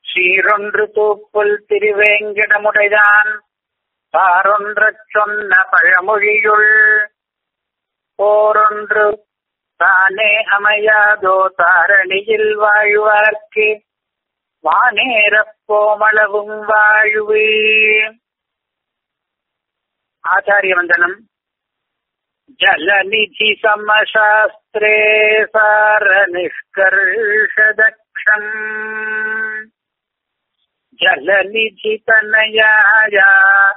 சீரொன்று தூப்புல் திருவேங்கிடமுடைதான் தாரொன்றச் சொன்ன பழமொழியுள் போரொன்று தானே அமையாதோ தாரணியில் வாழ்வார்க்கு வானேரப் போமளவும் வாழ்வு ஆச்சாரிய வந்தனம் ஜலநிதி சமசாஸ்திரே சார நிஷ்கர்ஷதக்ஷம் ஜலநிதி தனயாயா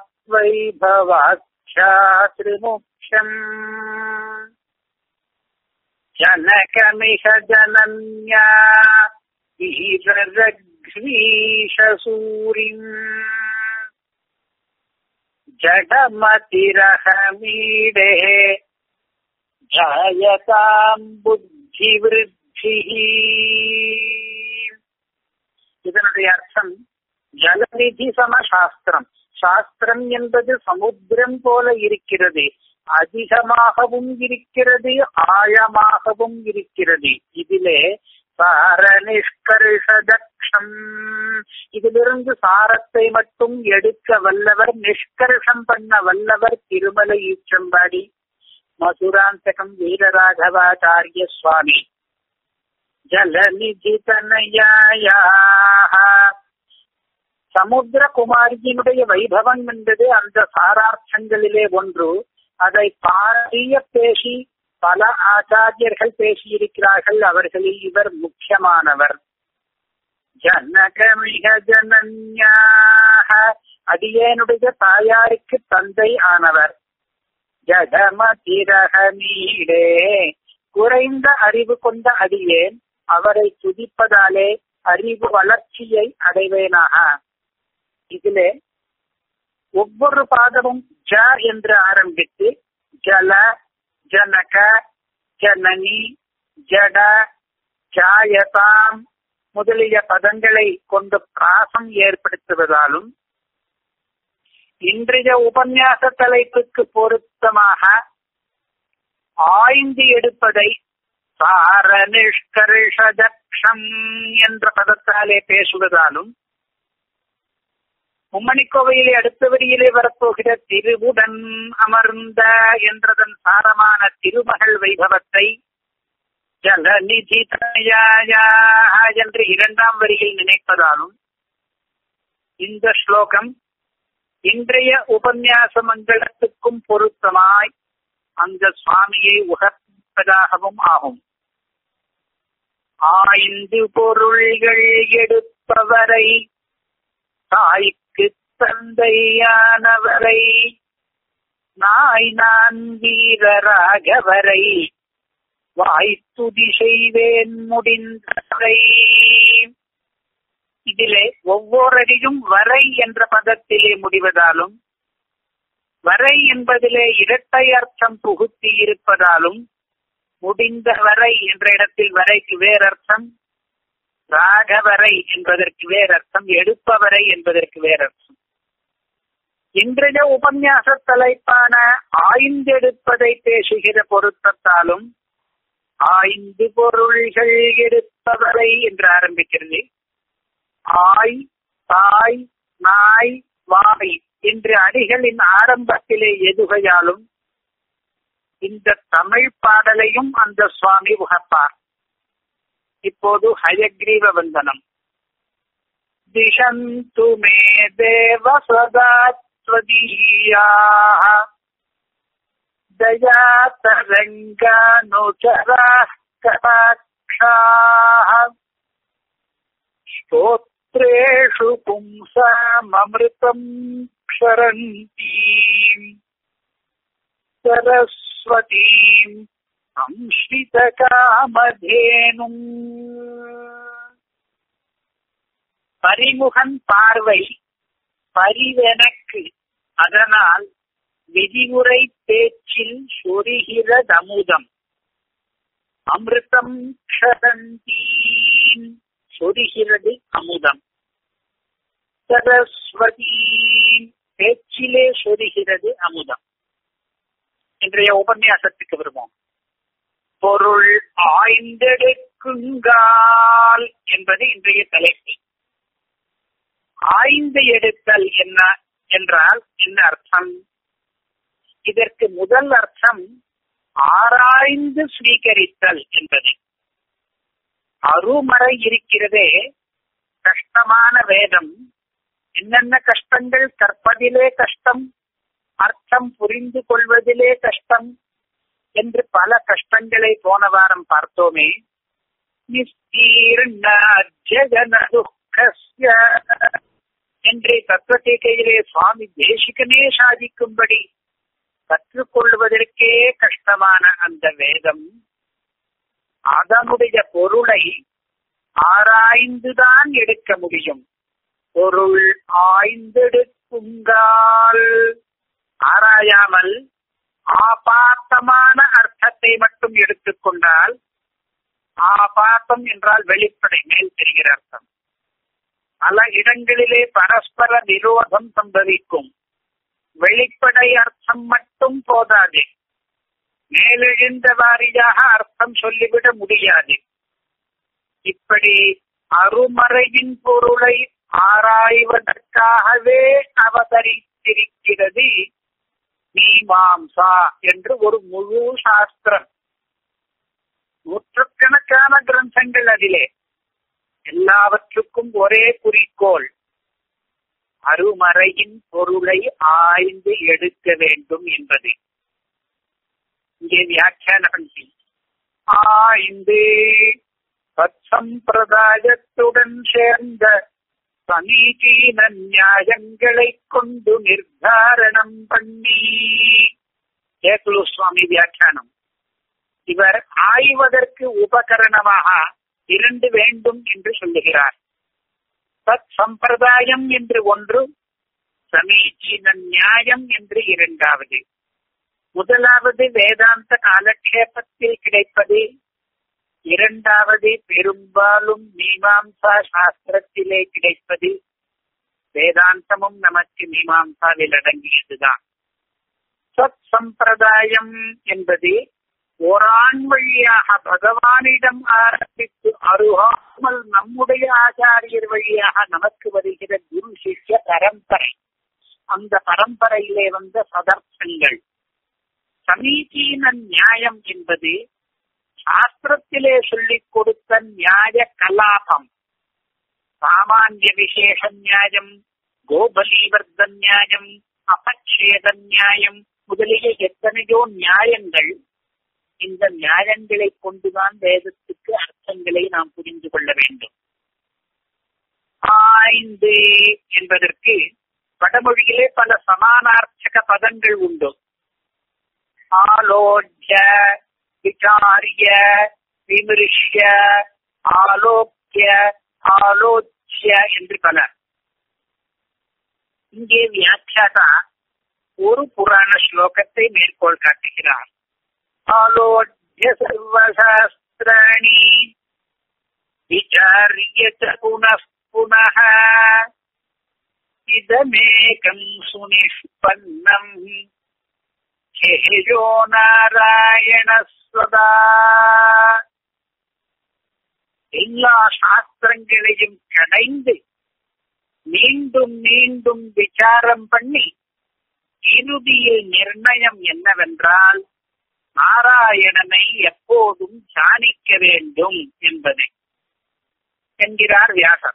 வைபவாட்சாத்ரிமுக்ஷம் जनकमिह जनन्या वीररघ्वीशसूरिम् जडमतिरहमीडे जायताम् புத்திவிருத்திः இதனுடைய அர்த்தம் ஜலநிதி சம சாஸ்திரம் சாஸ்திரம் என்பது சமுத்திரம் போல இருக்கிறது அதிகமாகவும் இருக்கிறது ஆழமாகவும் இருக்கிறது இதிலே சார நிஷ்கர்ஷதக்ஷம் இதிலிருந்து சாரத்தை மட்டும் எடுக்க வல்லவர் நிஷ்கர்ஷம் பண்ண வல்லவர் திருமலை ஈச்சம்பாடி மதுராந்தகம் வீரராகவாச்சாரிய சுவாமி ஜலநிதி தனயாயா சமுத்திர குமாரியினுடைய வைபவம் என்பது அந்த சாரார்த்தங்களிலே ஒன்று அதை பாரிய பேசி பல ஆச்சாரியர்கள் பேசியிருக்கிறார்கள் அவர்களில் இவர் முக்கியமானவர் ஜனகமிக ஜனன்யாக அடியேனுடைய தாயாருக்கு தந்தை ஆனவர் ஜடமதிரகமீடே குறைந்த அறிவு கொண்ட அடியேன் அவரை துதிப்பதாலே அறிவு வளர்ச்சியை அடைவேனாக இதிலே ஒவ்வொரு பாதமும் ஜ என்று ஆரம்பித்து ஜல ஜனக ஜனனி ஜட ஜாயதாம் முதலிய பதங்களை கொண்டு பிராசம் ஏற்படுத்துவதாலும் இன்றைய உபன்யாச தலைப்புக்கு பொருத்தமாக ஆய்ந்து எடுப்பதை சார நிஷ்கர்ஷதக்ஷம் என்ற பதத்தாலே பேசுவதாலும் மும்மணிக்கோவையிலே அடுத்த வரியிலே வரப்போகிற திருவுடன் அமர்ந்த என்றதன் சாரமான திருமகள் வைபவத்தை ஜலநிதி தனயாயா என்று இரண்டாம் வரியில் நினைப்பதாலும் இந்த ஸ்லோகம் இன்றைய உபன்யாச மண்டலத்துக்கும் பொருத்தமாய் அந்த சுவாமியை உகப்பதாகவும் ஆகும் ஆய்ந்து பொருள்கள் எடுப்பவரை தாய்க்கு தந்தையானவரை நாய் நான் வீரராகவரை வாய்த்துதி செய்வேன் முடிந்தவரை இதிலே ஒவ்வொருவரையும் வரை என்ற பதத்திலே முடிவதாலும் வரை என்பதிலே இரட்டை அர்த்தம் புகுத்தி இருப்பதாலும் முடிந்த வரை என்ற இடத்தில் வரைக்கு வேறர்த்தம் ராகவரை என்பதற்கு வேறர்த்தம் எடுப்பவரை என்பதற்கு வேறர்த்தம் இன்றைய உபன்யாச தலைப்பான ஆய்ந்தெடுப்பதை பேசுகிற பொருத்தத்தாலும் ஆய்ந்து பொருள்கள் எடுப்பவரை என்று ஆரம்பிக்கிறது ஆய் தாய் நாய் வாய் என்று அடிகளின் ஆரம்பத்திலே எதுகையாலும் இந்த தமிழ் பாடலையும் அந்த சுவாமி உகப்பார் இப்போது ஹயக்ரீவ வந்தனம் திஷந்து மே தேவ சதாத்வதீயா தயா தரங்கானுச்சரா கடாட்சாः स्तोत्रेषु पुंसाममृतम् क्षरन्तीम् सरस्वतीम् அம்ஸ்ரிதகாமதேனும் பரிமுகன் பார்வை பரிவெனக்கு அதனால் விதிமுறை பேச்சில் சொரிகிறதமுதம் அமிர்தம் க்ஷரந்தீன் சொரிகிறது அமுதம் சரஸ்வதீன் பேச்சிலே சொரிகிறது அமுதம் இன்றைய உபன்யாசத்துக்கு வருவோம் பொருள் ஆய்ந்தெடுக்குங்கால் என்பது இன்றைய தலைப்பு ஆய்ந்து எடுத்தல் என்ன என்றால் என்ன அர்த்தம் இதற்கு முதல் அர்த்தம் ஆராய்ந்து ஸ்வீகரித்தல் என்பது அருமறை இருக்கிறதே கஷ்டமான வேதம் என்னென்ன கஷ்டங்கள் கற்பதிலே கஷ்டம் அர்த்தம் புரிந்து கொள்வதிலே கஷ்டம் என்று பல கஷ்டங்களை போன வாரம் பார்த்தோமே என்று தத்துவத்தையிலே சுவாமி தேசிகனே சாதிக்கும்படி கற்றுக்கொள்வதற்கே கஷ்டமான அந்த வேதம் அதனுடைய பொருளை ஆராய்ந்துதான் எடுக்க முடியும் பொருள் ஆய்ந்தெடுக்குங்கால் ஆராயாமல் ஆபாத்தமான அர்த்தத்தை மட்டும் எடுத்துக்கொண்டால் ஆபாத்தம் என்றால் வெளிப்படை மேல் தெரிகிற அர்த்தம் பல இடங்களிலே பரஸ்பர விரோதம் சம்பவிக்கும் வெளிப்படை அர்த்தம் மட்டும் போதாது மேலெழுந்த வாரியாக அர்த்தம் சொல்லிவிட முடியாது இப்படி அருமறையின் பொருளை ஆராய்வதற்காகவே அவதரித்திருக்கிறது மீமாம்சா என்று ஒரு முழு சாஸ்திரம் நூற்றுக்கணக்கான கிரந்தங்கள் அதிலே எல்லாவற்றுக்கும் ஒரே குறிக்கோள் அருமறையின் பொருளை ஆய்ந்து எடுக்க வேண்டும் என்பது இங்கே வியாக்கியான பந்தி ஆய்ந்து சம்பிரதாயத்துடன் சேர்ந்த சமீச்சீன நியாயங்களை கொண்டு நிர்தாரணம் பண்ணி ஏகுலு சுவாமி வியாக்கியானம் இவர் ஆய்வதற்கு உபகரணமாக இரண்டு வேண்டும் என்று சொல்லுகிறார் சத் சம்பிரதாயம் என்று ஒன்று சமீச்சீன நியாயம் என்று இரண்டாவது முதலாவது வேதாந்த காலக்ஷேபத்தில் கிடைப்பது இரண்டாவது பெரும்பாலும் மீமாம்சா சாஸ்திரத்திலே கிடைப்பது வேதாந்தமும் நமக்கு மீமாம்சாவில் அடங்கியதுதான் சத் சம்பிரதாயம் என்பது ஓராண் வழியாக பகவானிடம் ஆரம்பித்து அருகாமல் நம்முடைய ஆச்சாரியர் வழியாக நமக்கு வருகிற குரு சிஷ்ய பரம்பரை அந்த பரம்பரையிலே வந்த சதர்த்தங்கள் சமீச்சீன நியாயம் என்பது சாஸ்திரத்திலே சொல்லிக் கொடுத்த நியாய கலாபம் சாமானிய விசேஷ நியாயம் கோபலீவர்த நியாயம் அபச்சேத நியாயம் முதலிய எத்தனையோ நியாயங்கள் இந்த நியாயங்களை கொண்டுதான் வேதத்துக்கு அர்த்தங்களை நாம் புரிந்து கொள்ள வேண்டும் ஆய்ந்து என்பதற்கு வடமொழியிலே பல சமானார்த்தக பதங்கள் உண்டு ஆலோட்ய விசாரிய விமரிஷ்ய ஆலோக்கிய ஆலோச்சிய என்று பல இங்கே வியாக்கியாதா ஒரு புராண ஸ்லோகத்தை மேற்கோள் காட்டுகிறார் ஆலோட்ய சர்வசாஸ்திராணி விசாரிய புனః புனः இதமேகம் சுனிஷ்பன்னம் ஹேயோ நாராயண சதா எல்லா சாஸ்திரங்களையும் கடைந்து மீண்டும் மீண்டும் விசாரம் பண்ணி இறுதியில் நிர்ணயம் என்னவென்றால் நாராயணனை எப்போதும் தியானிக்க வேண்டும் என்பது என்கிறார் வியாசர்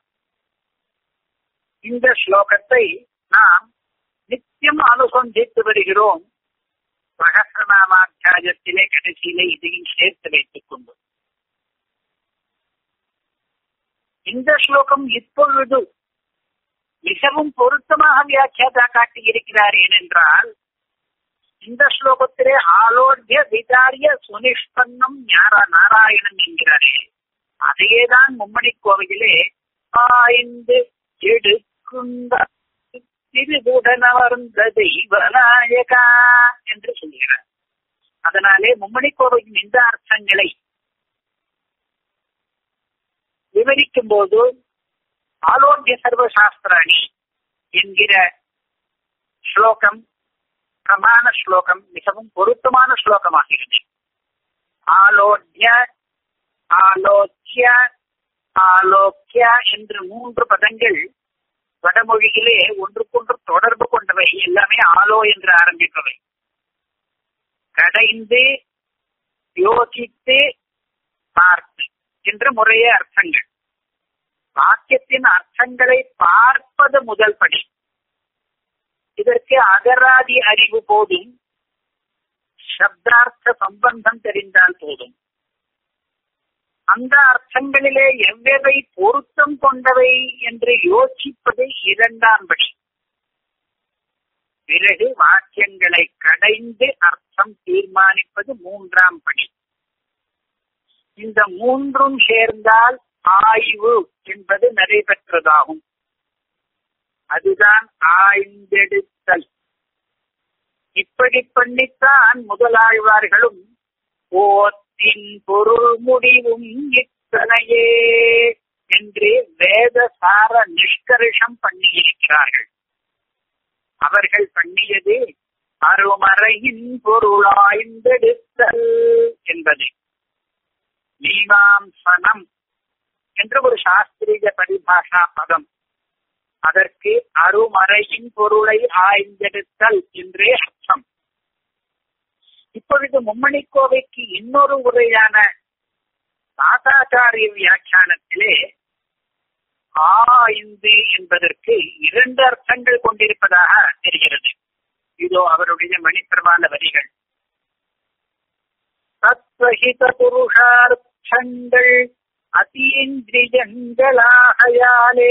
இந்த ஸ்லோகத்தை நாம் நித்தியம் அனுசந்தித்து வருகிறோம் சகசிரநாமாத்தியாயத்திலே கடைசியிலே இதையும் சேர்த்து வைத்துக் கொண்டு இந்த ஸ்லோகம் இப்பொழுது மிகவும் பொருத்தமாக வியாக்கியாதா காட்டியிருக்கிறார் ஏனென்றால் இந்த ஸ்லோகத்திலே ஆலோக்கிய விதாரிய சுனிஷ்பன்னம் ஞார நாராயணன் என்கிறாரே அதையேதான் மும்மணி கோவையிலே ஆய்ந்து எடுக்குந்த திருவுடனவர்ந்த தெய்வநாயகா என்று சொல்கிறார் அதனாலே மும்மணி கோவையின் இந்த அர்த்தங்களை விவரிக்கும் போது ஆலோக்கிய சர்வசாஸ்திராணி என்கிற ஸ்லோகம் பிரமாண ஸ்லோகம் மிகவும் பொருத்தமான ஸ்லோகமாகிறது ஆலோக்கிய ஆலோக்கிய ஆலோக்கிய என்று மூன்று பதங்கள் வடமொழியிலே ஒன்றுக்கொன்று தொடர்பு கொண்டவை எல்லாமே ஆலோ என்று ஆரம்பிப்பவை கடைந்து யோசித்து பார்த்து என்ற முறையே அர்த்தங்கள் வாக்கியத்தின் அர்த்தங்களை பார்ப்பது முதல் படி இதற்கு அகராதி அறிவு போதும் சப்தார்த்த சம்பந்தம் தெரிந்தால் போதும் அந்த அர்த்தங்களிலே எவ்வளவை பொருத்தம் கொண்டவை என்று யோசிப்பது இரண்டாம் படி பிறகு வாக்கியங்களை கடைந்து அர்த்தம் தீர்மானிப்பது மூன்றாம் படி இந்த மூன்றும் சேர்ந்தால் ஆய்வு என்பது நடைபெற்றதாகும் அதுதான் ஆய்ந்தெடுத்தல் இப்படி பண்ணித்தான் முதலாழ்வார்களும் ஓத்தின் பொருள் முடிவும் இத்தனையே என்று வேதசார நிஷ்கர்ஷம் பண்ணியிருக்கிறார்கள் அவர்கள் பண்ணியது அருமறையின் பொருளாய்ந்தெடுத்தல் என்பது மீமாம்சனம் என்று ஒரு சாஸ்திரிய பரிபாஷா பதம் அதற்கு அருமறையின் பொருளை ஆய்ந்தெடுத்தல் என்றே அர்த்தம் இப்பொழுது மும்மணிக்கோவைக்கு இன்னொரு உரையான தாத்தாச்சாரிய வியாக்கியானத்திலே ஆய்ந்து என்பதற்கு இரண்டு அர்த்தங்கள் கொண்டிருப்பதாக தெரிகிறது இதோ அவருடைய மணிப்பிரமாண வரிகள் தத்வஹித புருஷார்த்தங்கள் அதீந்திரியங்களாகையாலே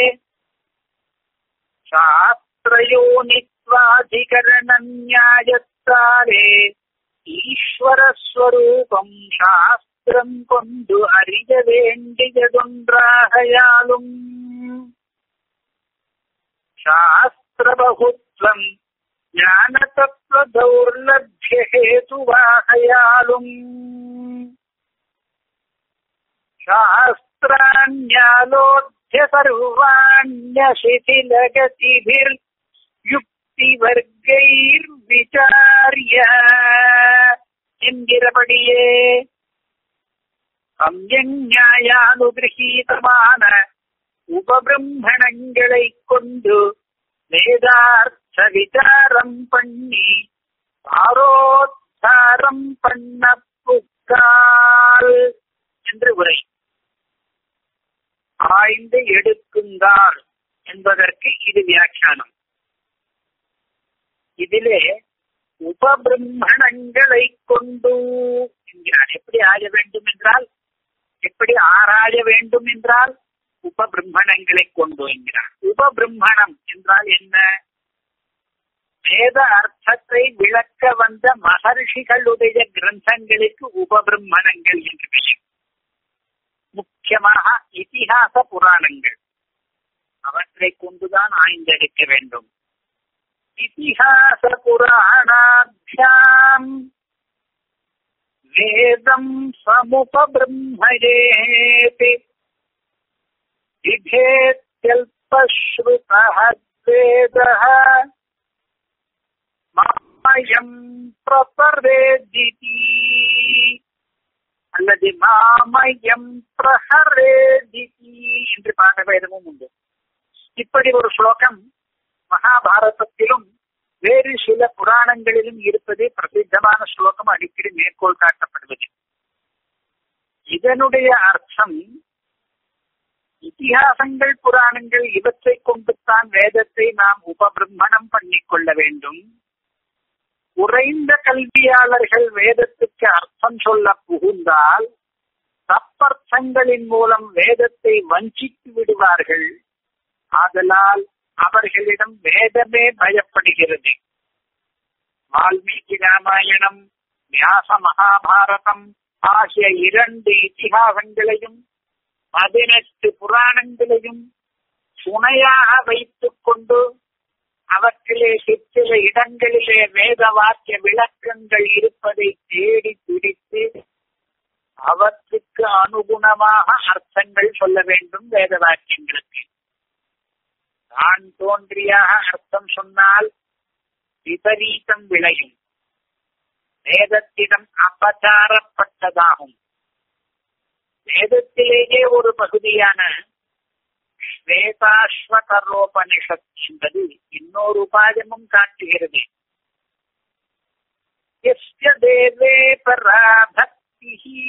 சாஸ்திரயோனித்வாதிகரண நியாயத்தாலே ஈஸ்வரஸ்வரூபம் சாஸ்திரம் கொண்டு அறிய வேண்டியதொன்றாகையாலும் சாஸ்திரபகுத்வம் ஞான தத்துவ தௌர்லபிய ஹேதுவாகையாலும் शास्त्राण्यालोध्य सर्वाण्यशिथिलगतिभिर् யுக்திவர்க்கைர்விசாரிய என்கிறபடியே சம்யஞாயானுகிரகீதமான உபபிரம்மணங்களை கொண்டு வேதார்த்த விசாரம் பண்ணி ஆரோத்தாரம் பண்ண புக்கால் என்று உரை ஆய்ந்து எடுக்குங்கால் என்பதற்கு இது வியாக்கியானம் இதிலே உபபிரம்மணங்களை கொண்டு என்கிறார் எப்படி ஆய வேண்டும் என்றால் எப்படி ஆராய வேண்டும் என்றால் உபபிரம்மணங்களை கொண்டு என்கிறார் உபபிரம்மணம் என்றால் என்ன வேத அர்த்தத்தை விளக்க வந்த மகர்ஷிகளுடைய கிரந்தங்களுக்கு உபபிரம்மணங்கள் என்று பெயர் முக்கியமாக இதிகாச புராணங்கள் அவற்றை கொண்டுதான் ஆய்ந்தெடுக்க வேண்டும் இதிகாச புராணாபியாம் வேதம் சமுபபிரம்மயேதி விபேத்யல்பஸ்ருதः வேதः மாயம் பிரபரேதிதி அல்லது மாமயம் பிரஹரேதிதி என்று பாட வேதமும் உண்டு இப்படி ஒரு ஸ்லோகம் மகாபாரதத்திலும் வேறு சில புராணங்களிலும் இருப்பது பிரசித்தமான ஸ்லோகம் அடிக்கடி மேற்கோள் காட்டப்படுவது இதனுடைய அர்த்தம் இத்திஹாசங்கள் புராணங்கள் இவற்றை கொண்டுத்தான் வேதத்தை நாம் உபபிரம்மணம் பண்ணிக் கொள்ள வேண்டும் குறைந்த கல்வியாளர்கள் வேதத்துக்கு அர்த்தம் சொல்ல புகுந்தால் தப்பர்த்தங்களின் மூலம் வேதத்தை வஞ்சித்து விடுவார்கள் ஆதலால் அவர்களிடம் வேதமே பயப்படுகிறது வால்மீகி ராமாயணம் வியாச மகாபாரதம் ஆகிய இரண்டு இத்திஹாசங்களையும் பதினெட்டு புராணங்களையும் துணையாக வைத்துக் கொண்டு அவற்றிலே சிற்சில இடங்களிலே வேத வாக்கிய விளக்கங்கள் இருப்பதை தேடி பிடித்து அவற்றுக்கு அனுகுணமாக அர்த்தங்கள் சொல்ல வேண்டும் வேத வாக்கியங்களுக்கு தான் தோன்றியாக அர்த்தம் சொன்னால் விபரீதம் விளையும் வேதத்திடம் அபச்சாரப்பட்டதாகும் வேதத்திலேயே ஒரு பகுதியான வேதாஸ்வதரோபனிஷத் என்பது இன்னொரு உபாயமும் காட்டுகிறது எஸ்ய தேவே பரா பக்திஹி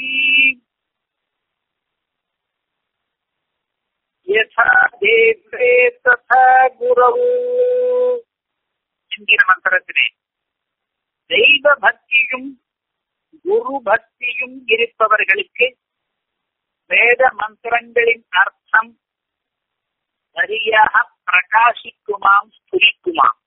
யதா தேவே ததா குரவு என்கிற மந்திரத்திலே தெய்வ பக்தியும் குரு பக்தியும் இருப்பவர்களுக்கு வேத மந்திரங்களின் அர்த்தம் சரியாக பிரகாசிக்குமாம் ஸ்புரிக்குமாம்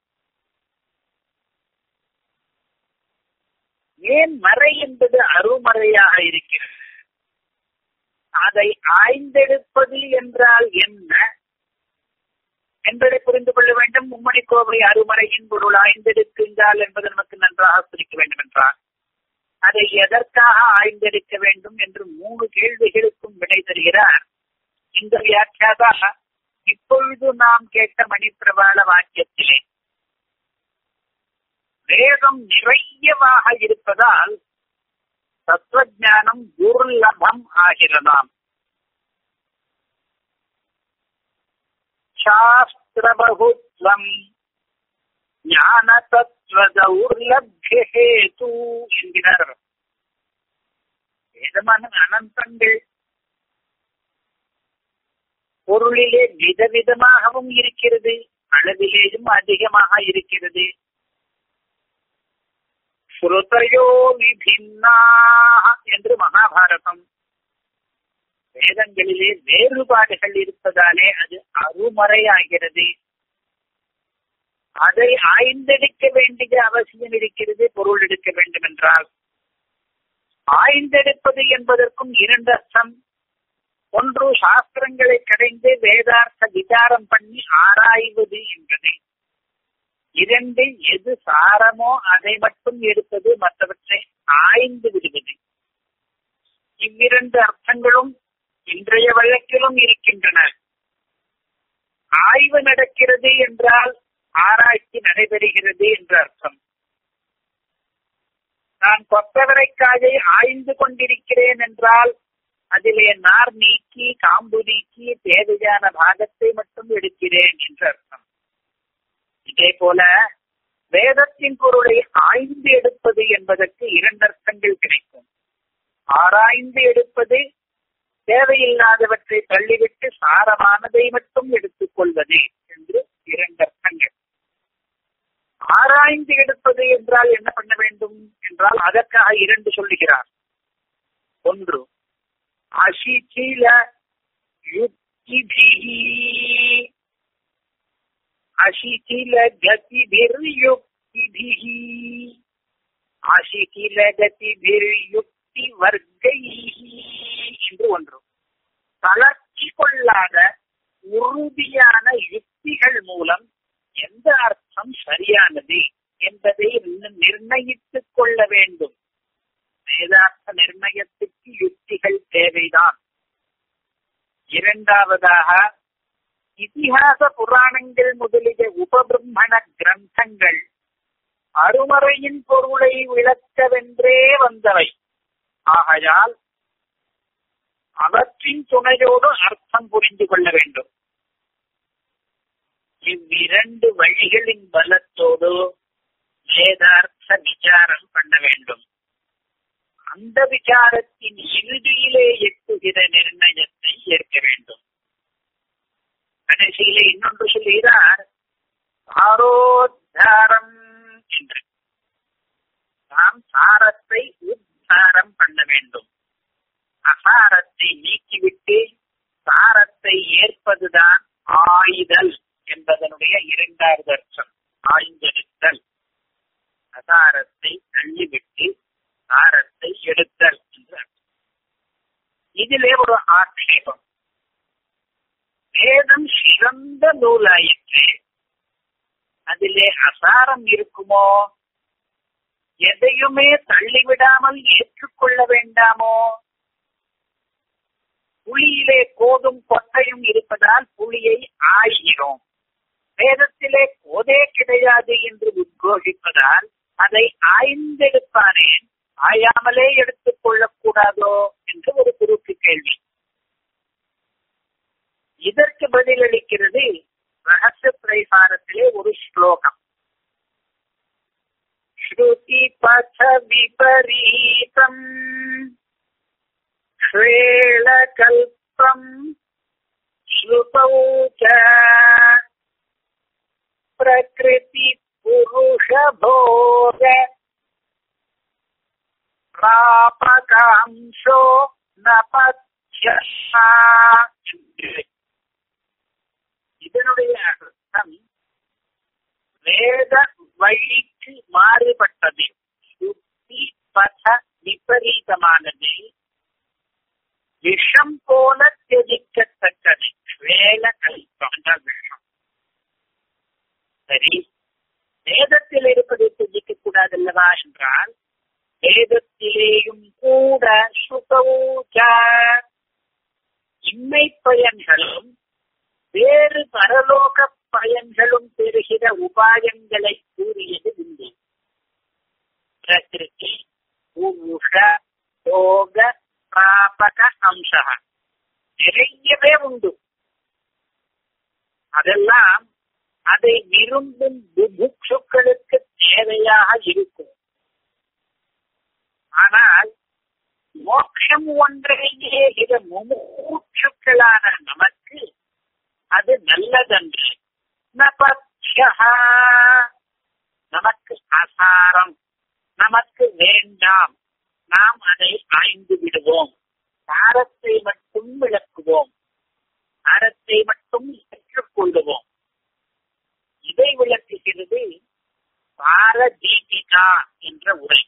ஏன் மறை என்பது அருமறையாக இருக்கிறது அதை ஆய்ந்தெடுப்பது என்றால் என்ன என்பதை புரிந்து கொள்ள வேண்டும் மும்மணி கோவை அருமறையின் பொருள் ஆய்ந்தெடுக்கின்றால் என்பது நமக்கு நன்றாக புரிக்க வேண்டும் என்றார் அதை எதற்காக ஆய்ந்தெடுக்க வேண்டும் என்று மூணு கேள்விகளுக்கும் விடை தருகிறார் இந்த வியாக்கியாதா இப்பொழுது நாம் கேட்ட மணிப்பிரபாள வாக்கியத்திலே வேதம் நிறையவாக இருப்பதால் தத்துவஜானம் துர்லபம் ஆகிறதாம் சாஸ்திரபகுத்வம் ஞான தத்துவ தௌர்லபியேது என்கிறார் வேதமான அனந்தங்கள் பொருளிலே விதவிதமாகவும் இருக்கிறது அளவிலேயும் அதிகமாக இருக்கிறது ஸ்ருதயோ விபின்னா என்று மகாபாரதம் வேதங்களிலே வேறுபாடுகள் இருப்பதாலே அது அருமறையாகிறது அதை ஆய்ந்தெடுக்க வேண்டிய அவசியம் இருக்கிறது பொருள் எடுக்க வேண்டும் என்றால் ஆய்ந்தெடுப்பது என்பதற்கும் இரண்டு அர்த்தம் ஒன்று சாஸ்திரங்களை கடைந்து வேதார்த்த விசாரம் பண்ணி ஆராய்வது என்பது இரண்டு எது சாரமோ அதை மட்டும் எடுப்பது மற்றவற்றை ஆய்ந்து விடுவது இவ்விரண்டு அர்த்தங்களும் இன்றைய வழக்கிலும் இருக்கின்றன ஆய்வு நடக்கிறது என்றால் ஆராய்ச்சி நடைபெறுகிறது என்ற அர்த்தம் நான் கொத்தவரைக்காயை ஆய்ந்து கொண்டிருக்கிறேன் என்றால் அதிலே நார் நீக்கி காம்பு நீக்கி தேவையான பாகத்தை மட்டும் எடுக்கிறேன் என்ற அர்த்தம் இதே போல வேதத்தின் பொருளை ஆய்ந்து எடுப்பது என்பதற்கு இரண்டு அர்த்தங்கள் கிடைக்கும் ஆராய்ந்து எடுப்பது தேவையில்லாதவற்றை தள்ளிவிட்டு சாரமானதை மட்டும் எடுத்துக் கொள்வது என்று இரண்டு அர்த்தங்கள் ஆராய்ந்து எடுப்பது என்றால் என்ன பண்ண வேண்டும் என்றால் அதற்காக இரண்டு சொல்லுகிறார் ஒன்று அசிச்சில யுக்திபிஹி அசிச்சில கதிபிர்யுக்திபிஹி அசிச்சில கதிபிர்யுக்தி வர்க்கைஹி என்று ஒன்று தளர்ச்சி கொள்ளாத உறுதியான யுக்திகள் மூலம் எந்த அர்த்தம் சரியானது என்பதை நிர்ணயித்துக் கொள்ள வேண்டும் வேதார்த்த நிர்ணயத்துக்கு யுக்திகள் தேவைதான் இரண்டாவதாக இதிகாச புராணங்கள் முதலிய உபபிரம்மண கிரந்தங்கள் அருமறையின் பொருளை விளக்கவென்றே வந்தவை ஆகையால் அவற்றின் துணையோடு அர்த்தம் புரிந்து கொள்ள வேண்டும் இவ்விரண்டு வழிகளின் பலத்தோடு வேதார்த்த விசாரம் பண்ண வேண்டும் அந்த விசாரத்தின் இறுதியிலே எட்டுகிற நிர்ணயத்தை ஏற்க வேண்டும் கடைசியிலே இன்னொன்று சொல்லுகிறார் சாரோத்தாரம் என்று நாம் சாரத்தை உத்தாரம் பண்ண வேண்டும் அசாரத்தை நீக்கிவிட்டு சாரத்தை ஏற்பதுதான் ஆயுதல் என்பதனுடைய இரண்டாவது அர்த்தம் ஆய்ந்தெடுத்தல் அசாரத்தை தள்ளிவிட்டு சாரத்தை எடுத்தல் என்று அர்த்தம் இதிலே ஒரு ஆட்சேபம் வேதம் சிறந்த நூலாயிற்று அதிலே அசாரம் இருக்குமோ எதையுமே தள்ளிவிடாமல் ஏற்றுக்கொள்ள வேண்டாமோ புளியிலே கோதும் கொட்டையும் இருப்பதால் புளியை ஆய்கிறோம் வேதத்திலே கோதே கிடையாது என்று உத்கோஷிப்பதால் அதை ஆய்ந்தெடுப்பானேன் ஆயாமலே எடுத்துக் கொள்ளக்கூடாதோ என்று ஒரு குறுக்கு கேள்வி இதற்கு பதிலளிக்கிறது ரகசிய பிரசாரத்திலே ஒரு ஸ்லோகம் ஸ்ருதி பத விபரீதம் श्वेलकल्पम् श्रुतौ च प्रकृतिपुरुषभोग प्रापकांशो न पथ्யஷா இதனுடைய அர்த்தம் வேத வழிக்கு மாறுபட்டது சுத்தி பத விபரீதமானது விஷம் போல தியஜிக்கத்தக்கது வேல கல்பம் என்றால் விஷம் சரி வேதத்தில் இருப்பதை தியஜிக்க கூடாதல்லவா என்றால் வேதத்திலேயும் கூட சுகவுச்ச இம்மை பயன்களும் வேறு பரலோக பயன்களும் பெறுகிற உபாயங்களை கூறியது உண்டு பிரகிருதி புருஷ யோக பிராபக அம்ச நிறையவே உண்டு அதெல்லாம் அதை விரும்பும் புபுட்சுக்களுக்கு தேவையாக இருக்கும் ஆனால் மோட்சம் ஒன்றையே இத முமூட்சுக்களான நமக்கு அது நல்லதன்று நபத்யஹா நமக்கு அசாரம் நமக்கு வேண்டாம் நாம் அதை ஆய்ந்து விடுவோம் சாரத்தை மட்டும் விளக்குவோம் சாரத்தை மட்டும் ஏற்றுக்கொள்ளுவோம் இதை விளக்குகிறது சார தீபிகா என்ற உரை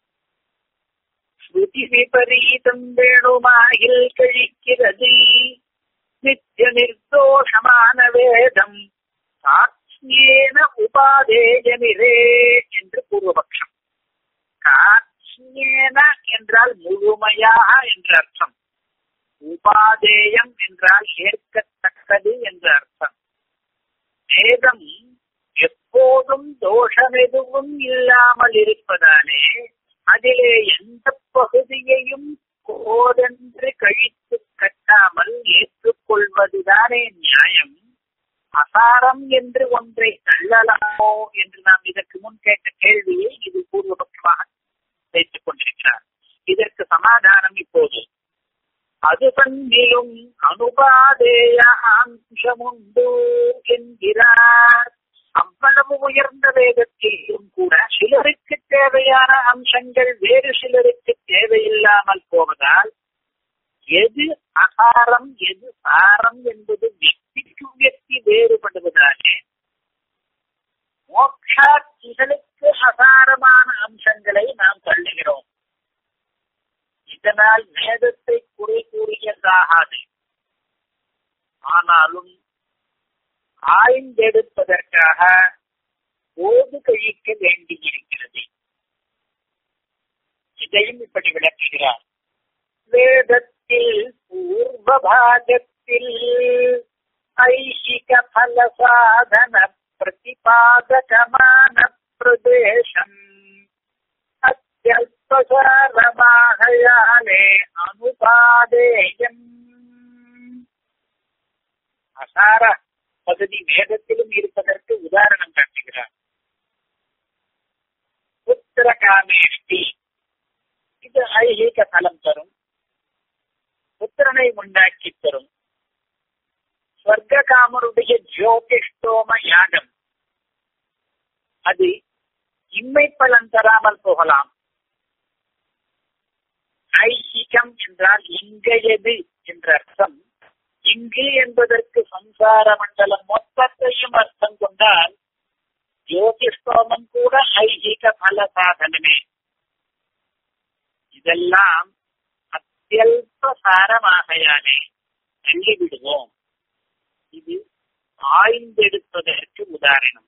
ஸ்ருதி விபரீதம் வேணுமாயில் கழிக்கிறது நித்திய நிர்தோஷமான வேதம் சாட்சியேன உபாதேயமிரே என்று பூர்வபக்ஷம் காட்சியேன என்றால் முழுமையாக என்ற அர்த்தம் உபாதேயம் என்றால் ஏற்கத்தக்கது என்ற அர்த்தம் வேதம் எப்போதும் தோஷம் எதுவும் இல்லாமல் இருப்பதாலே அதிலே எந்த பகுதியையும் கோதென்று கழித்து கட்டாமல் ஏற்றுக்கொள்வதுதானே நியாயம் அசாரம் என்று ஒன்றை தள்ளலாமோ என்று நாம் இதற்கு முன் கேட்ட கேள்வியை இது பூர்வபட்சமாக வைத்துக் கொண்டிருக்கிறார் இதற்கு சமாதானம் இப்போது அது தன்னிலும் அனுபாதேய அம்சமுண்டு என்கிறார் அவ்வளவு உயர்ந்த வேதத்திலும் கூட சிலருக்கு தேவையான அம்சங்கள் வேறு சிலருக்கு தேவையில்லாமல் போவதால் எது அசாரம் எது சாரம் என்பது వ్యక్తిக்கு వ్యక్తి வேறுபடுவதாலே மோட்சாட்சிகளுக்கு அசாரமான அம்சங்களை நாம் தள்ளுகிறோம் இதனால் வேதத்தை குறை கூறியதாகாது ஆனாலும் ஆய்ந்தெடுப்பதற்காக ஓது கழிக்க வேண்டியிருக்கிறது இதையும் இப்படி விளக்குகிறார் வேதத்தில் பூர்வபாகத்தில் ஐஷிக பல சாதன பிரதிபாதகமான பிரதேசம் அத்தியல்பசாரமாகையாலே அனுபாதேயம் அசார பகுதி வேதத்திலும் இருப்பதற்கு உதாரணம் காட்டுகிறார் புத்திரகாமேஷ்டி இது ஐஹீக பலம் தரும் புத்திரனை உண்டாக்கி தரும் ஸ்வர்க்க காமருடைய ஜோதிஷ்டோம யாகம் அது இம்மை பலன் தராமல் போகலாம் ஐஹிகம் என்றால் இங்கையது என்ற அர்த்தம் இங்கு என்பதற்கு சம்சார மண்டலம் மொத்தத்தையும் அர்த்தம் கொண்டால் ஜோதிஷ்டோமம் கூட ஐஹிக பல சாதனமே இதெல்லாம் அத்தியல்ப சாரமாகையாலே தள்ளிவிடுவோம் இது ஆய்ந்தெடுப்பதற்கு உதாரணம்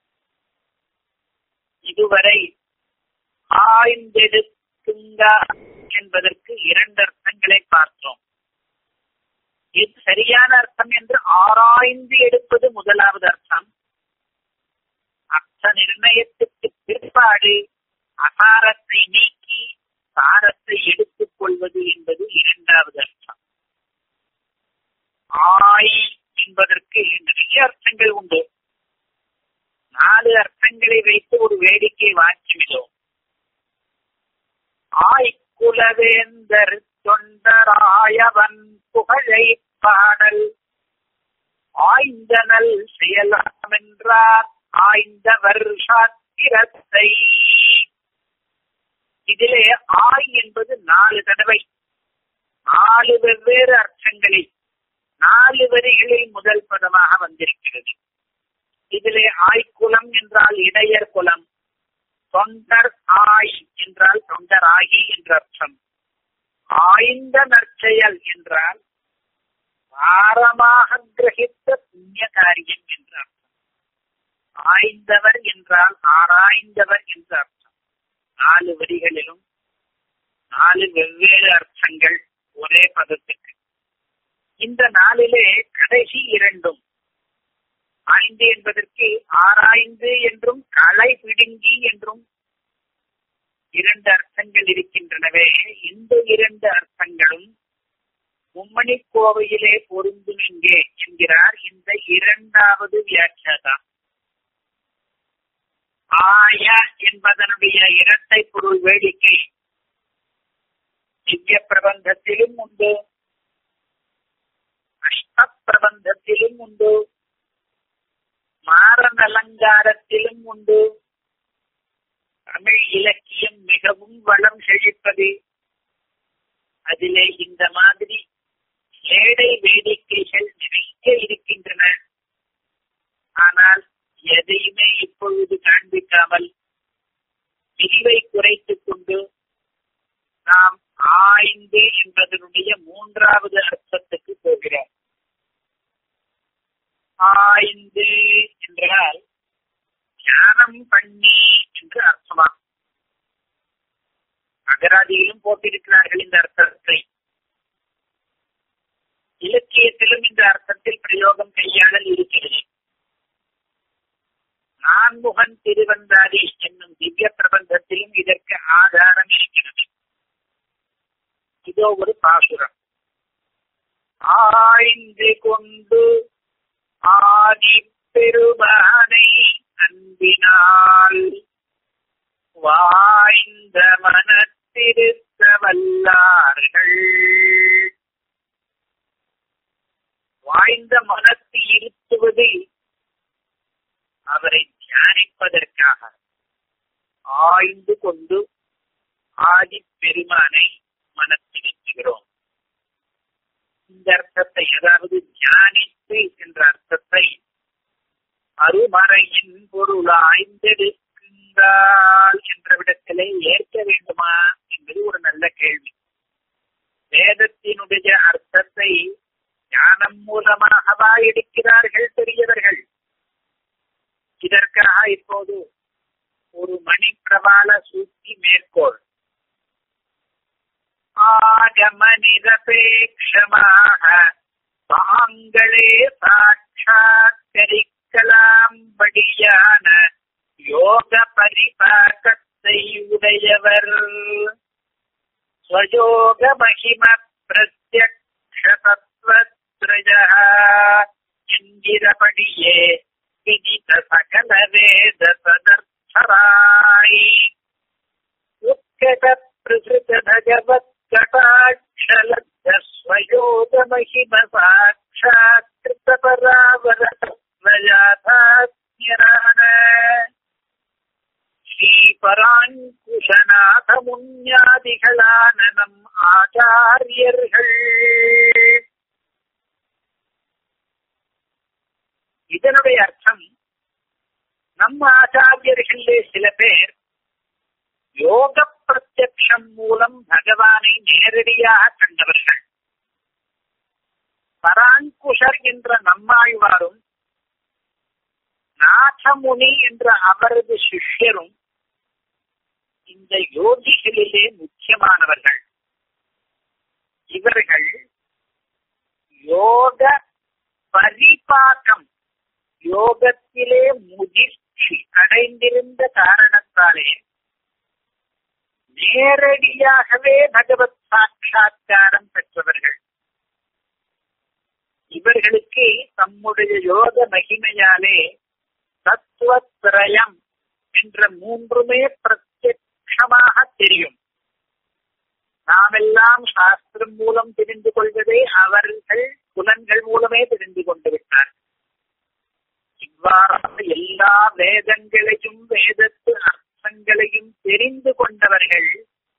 இதுவரை ஆய்ந்தெடுக்குங்க என்பதற்கு இரண்டு அர்த்தங்களை பார்த்தோம் இது சரியான அர்த்தம் என்று ஆராய்ந்து எடுப்பது முதலாவது அர்த்தம் அர்த்த நிர்ணயத்துக்கு பிற்பாடு அசாரத்தை நீக்கி சாரத்தை எடுத்துக் கொள்வது என்பது இரண்டாவது அர்த்தம் ஆய் என்பதற்கு நிறைய அர்த்தங்கள் உண்டு நாலு அர்த்தங்களை வைத்து ஒரு வேடிக்கை வாக்கிவிடும் ஆய் குலவேந்தர் தொண்டராயவன் புகழை பாடல் ஆய்ந்தனல் செயலாம் என்றார் ஆய்ந்தவர் சாத்திரத்தை இதிலே ஆய் என்பது நாலு தடவை நாலு வெவ்வேறு அர்த்தங்களில் நாலு வரிகளில் முதல் பதமாக வந்திருக்கிறது இதிலே ஆய்குலம் என்றால் இடையர் குலம் தொண்டர் ஆய் என்றால் தொண்டராகி என்ற அர்த்தம் ஆய்ந்த நற்செயல் என்றால் பாரமாக கிரகித்த புண்ணிய காரியம் என்ற அர்த்தம் ஆய்ந்தவர் என்றால் ஆராய்ந்தவர் என்ற அர்த்தம் நாலு வரிகளிலும் நாலு வெவ்வேறு அர்த்தங்கள் ஒரே பதத்துக்கு இந்த நாளிலே கடைசி இரண்டும் ஆய்ந்து என்பதற்கு ஆராய்ந்து என்றும் களை பிடுங்கி என்றும் இரண்டு அர்த்தங்கள் இருக்கின்றனவே இந்த இரண்டு அர்த்தங்களும் மும்மணி கோவையிலே பொருந்தும் இங்கே என்கிறார் இந்த இரண்டாவது வியாக்கியாதா ஆய என்பதனுடைய இரட்டை பொருள் வேடிக்கை திவ்ய பிரபந்தத்திலும் உண்டு அஷ்ட பிரபந்தத்திலும் உண்டு மாறன் அலங்காரத்திலும் உண்டு தமிழ் இலக்கியம் மிகவும் வளம் செழிப்பது அதிலே இந்த மாதிரி ஏடை வேடிக்கைகள் நிறைய இருக்கின்றன ஆனால் எதையுமே இப்பொழுது காண்பிக்காமல் விரிவை குறைத்துக் கொண்டு நாம் ஆய்ந்து என்பதனுடைய மூன்றாவது அர்த்தத்துக்கு போகிறோம் ஆய்ந்து என்றால் தியானம் பண்ணி என்று அர்த்தமா அகராதியிலும் போட்டிருக்கிறார்கள் இந்த அர்த்தத்தை இலக்கியத்திலும் இந்த அர்த்தத்தில் பிரயோகம் கையாளல் இருக்கிறது நான்முகன் திருவந்தாதி என்னும் திவ்ய பிரபந்தத்திலும் இதற்கு ஆதாரம் இருக்கிறது இதோ ஒரு பாசுரம் ஆய்ந்து கொண்டு ஆதி பெருமானை அன்பினால் வாய்ந்த மனத்திருத்த வல்லார்கள் வாய்ந்த மனத்து இருத்துவது அவரை தியானிப்பதற்காக ஆய்ந்து கொண்டு ஆதி பெருமானை மனத்திருத்துகிறோம் இந்த அர்த்தத்தை அதாவது தியானித்து என்ற அர்த்தத்தை அருமறையின் பொருள் ஆய்ந்தெடுக்கின்றால் என்ற விடத்திலே ஏற்க வேண்டுமா என்பது ஒரு நல்ல கேள்வி வேதத்தினுடைய அர்த்தத்தை ஞானம் மூலமாகவா எடுக்கிறார்கள் பெரியவர்கள் இதற்காக இப்போது ஒரு மணி பிரபால சூத்தி மேற்கோள் ஆகம நிரபேட்சமாக தாங்களே சாட்சாத்தரிக்கலாம்படியான யோக பரிபாக்கத்தை உடையவர் ஸ்வயோக மகிம பிரத்யக்ஷ தத்துவத்ரஜ என்கிறபடியே விதித சகல வேத சதர்த்தராய் உத்கட பிரசுத பகவத் கடாட்சலப்த ஸ்வயோக மகிம சாட்சாத்கிருத பராவர தத்வயாதாத்யரான ஸ்ரீ பராங்குஷநாத முன்யாதிகளான நம் ஆச்சாரியர்கள் இதனுடைய அர்த்தம் நம்ம ஆச்சாரியர்களே சில பேர் யோக பிரத்யக்ஷம் மூலம் பகவானை நேரடியாக கண்டவர்கள் பராங்குஷர் என்ற நம்மாழ்வாரும் நாதமுனி என்ற அவரது சிஷ்யரும் இந்த யோகிகளிலே முக்கியமானவர்கள் இவர்கள் யோக பரிபாக்கம் யோகத்திலே முதிர்ச்சி அடைந்திருந்த காரணத்தாலே நேரடியாகவே பகவத் சாட்சா்காரம் பெற்றவர்கள் இவர்களுக்கு தம்முடைய யோக மகிமையாலே தத்துவத்திரயம் என்ற மூன்றுமே பிரத்யட்சமாக தெரியும் நாமெல்லாம் சாஸ்திரம் மூலம் தெரிந்து கொள்வதை அவர்கள் புலன்கள் மூலமே தெரிந்து கொண்டு விட்டார் இவ்வாறாக எல்லா வேதங்களையும் வேதத்து அர்த்தங்களையும் தெரிந்து கொண்டவர்கள்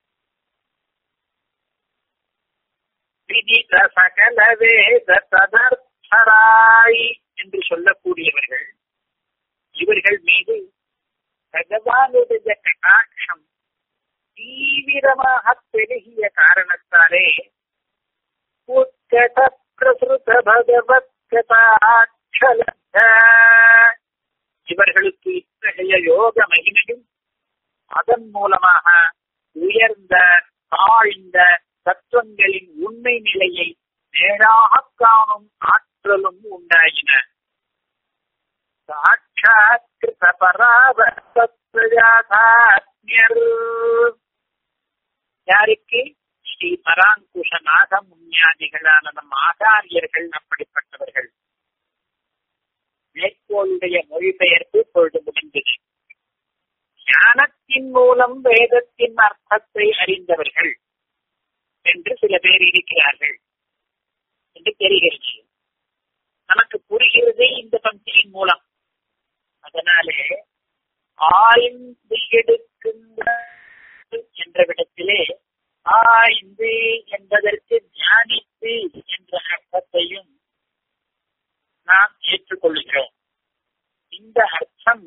விதித சகல வேத ததர்த்தராய் என்று சொல்லக்கூடியவர்கள் இவர்கள் மீது பகவானுடைய கட்டாட்சம் தீவிரமாக பெருகிய காரணத்தாலே உத்கட பிரசுத பகவத் கதாட்சலத்த இவர்களுக்கு இத்தகைய யோக மகிமையும் அதன் மூலமாக உயர்ந்த தாழ்ந்த தத்துவங்களின் உண்மை நிலையை நேராக காணும் ஆற்றலும் உண்டாயின சாட்சாத்கிருத பராபத்யாத்மியர் யாருக்கு ஸ்ரீ பராங்குஷ நாக முன்யாதிகளான நம் ஆச்சாரியர்கள் அப்படிப்பட்டவர்கள் மேற்கோளுடைய மொழிபெயர்ப்பு பொழுது முடிந்தது ஞானத்தின் மூலம் வேதத்தின் அர்த்தத்தை அறிந்தவர்கள் என்று சில பேர் இருக்கிறார்கள் என்று தெரிகிறது நமக்கு புரிகிறது இந்த பந்தியின் மூலம் அதனாலே ஆய்ந்து எடுக்கின்ற என்ற விடத்திலே ஆய்ந்து என்பதற்கு தியானித்து என்ற அர்த்தத்தையும் நாம் ஏற்றுக்கொள்கிறோம் இந்த அர்த்தம்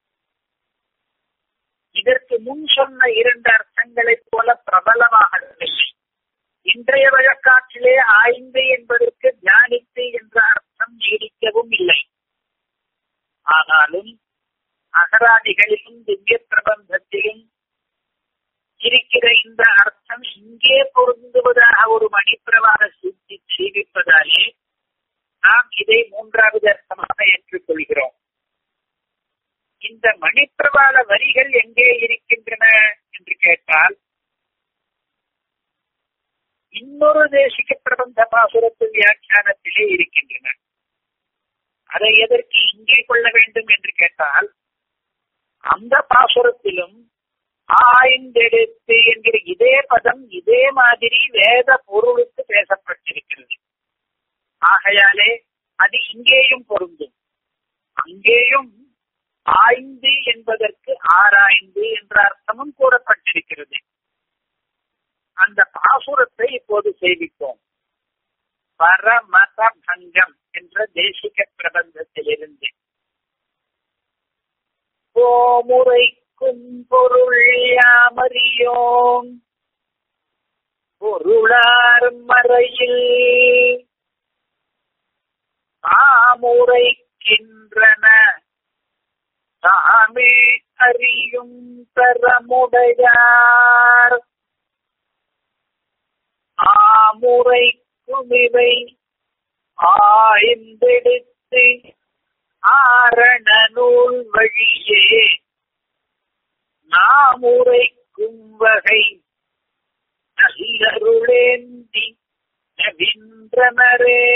இதற்கு முன் சொன்ன இரண்டு அர்த்தங்களைப் போல பிரபலமாகவில்லை இன்றைய வழக்காற்றிலே ஆய்ந்து என்பதற்கு தியானித்து என்ற அர்த்தம் நீடிக்கவும் இல்லை ஆனாலும் அகராதிகளிலும் திவ்ய பிரபந்தத்திலும் இருக்கிற இந்த அர்த்தம் இங்கே பொருந்துவதாக ஒரு மணிப்பிரவாக சுத்தி சீவிப்பதாலே நாம் இதை மூன்றாவது அர்த்தமாக ஏற்றுக்கொள்கிறோம் இந்த மணிப்பிரவாள வரிகள் எங்கே இருக்கின்றன என்று கேட்டால் இன்னொரு தேசிக பிரபந்த பாசுரத்து வியாக்கியானத்திலே இருக்கின்றன அதை எதற்கு இங்கே கொள்ள வேண்டும் என்று கேட்டால் அந்த பாசுரத்திலும் ஆய்ந்தெடுத்து என்கிற இதே பதம் இதே மாதிரி வேத பொருளுக்கு பேசப்பட்டிருக்கிறது ஆகையாலே அது இங்கேயும் பொருந்தும் அங்கேயும் ஆய்ந்து என்பதற்கு ஆராய்ந்து என்ற அர்த்தமும் கூறப்பட்டிருக்கிறது அந்த பாசுரத்தை இப்போது சேவிப்போம் பரமத பங்கம் என்ற தேசிக பிரபந்தத்திலிருந்து போமுறைக்கும் பொருள் யாமறியோம் பொருளார் மறையில் தாமுரைக்கின்றன தாமே அறியும் தரமுடையார் ஆமுறைக்குமிவை ஆய்ந்தெடுத்து ஆரண நூல் வழியே நாம் உரைக்கும் வகை நல்லருளேந்தி நவின்றனரே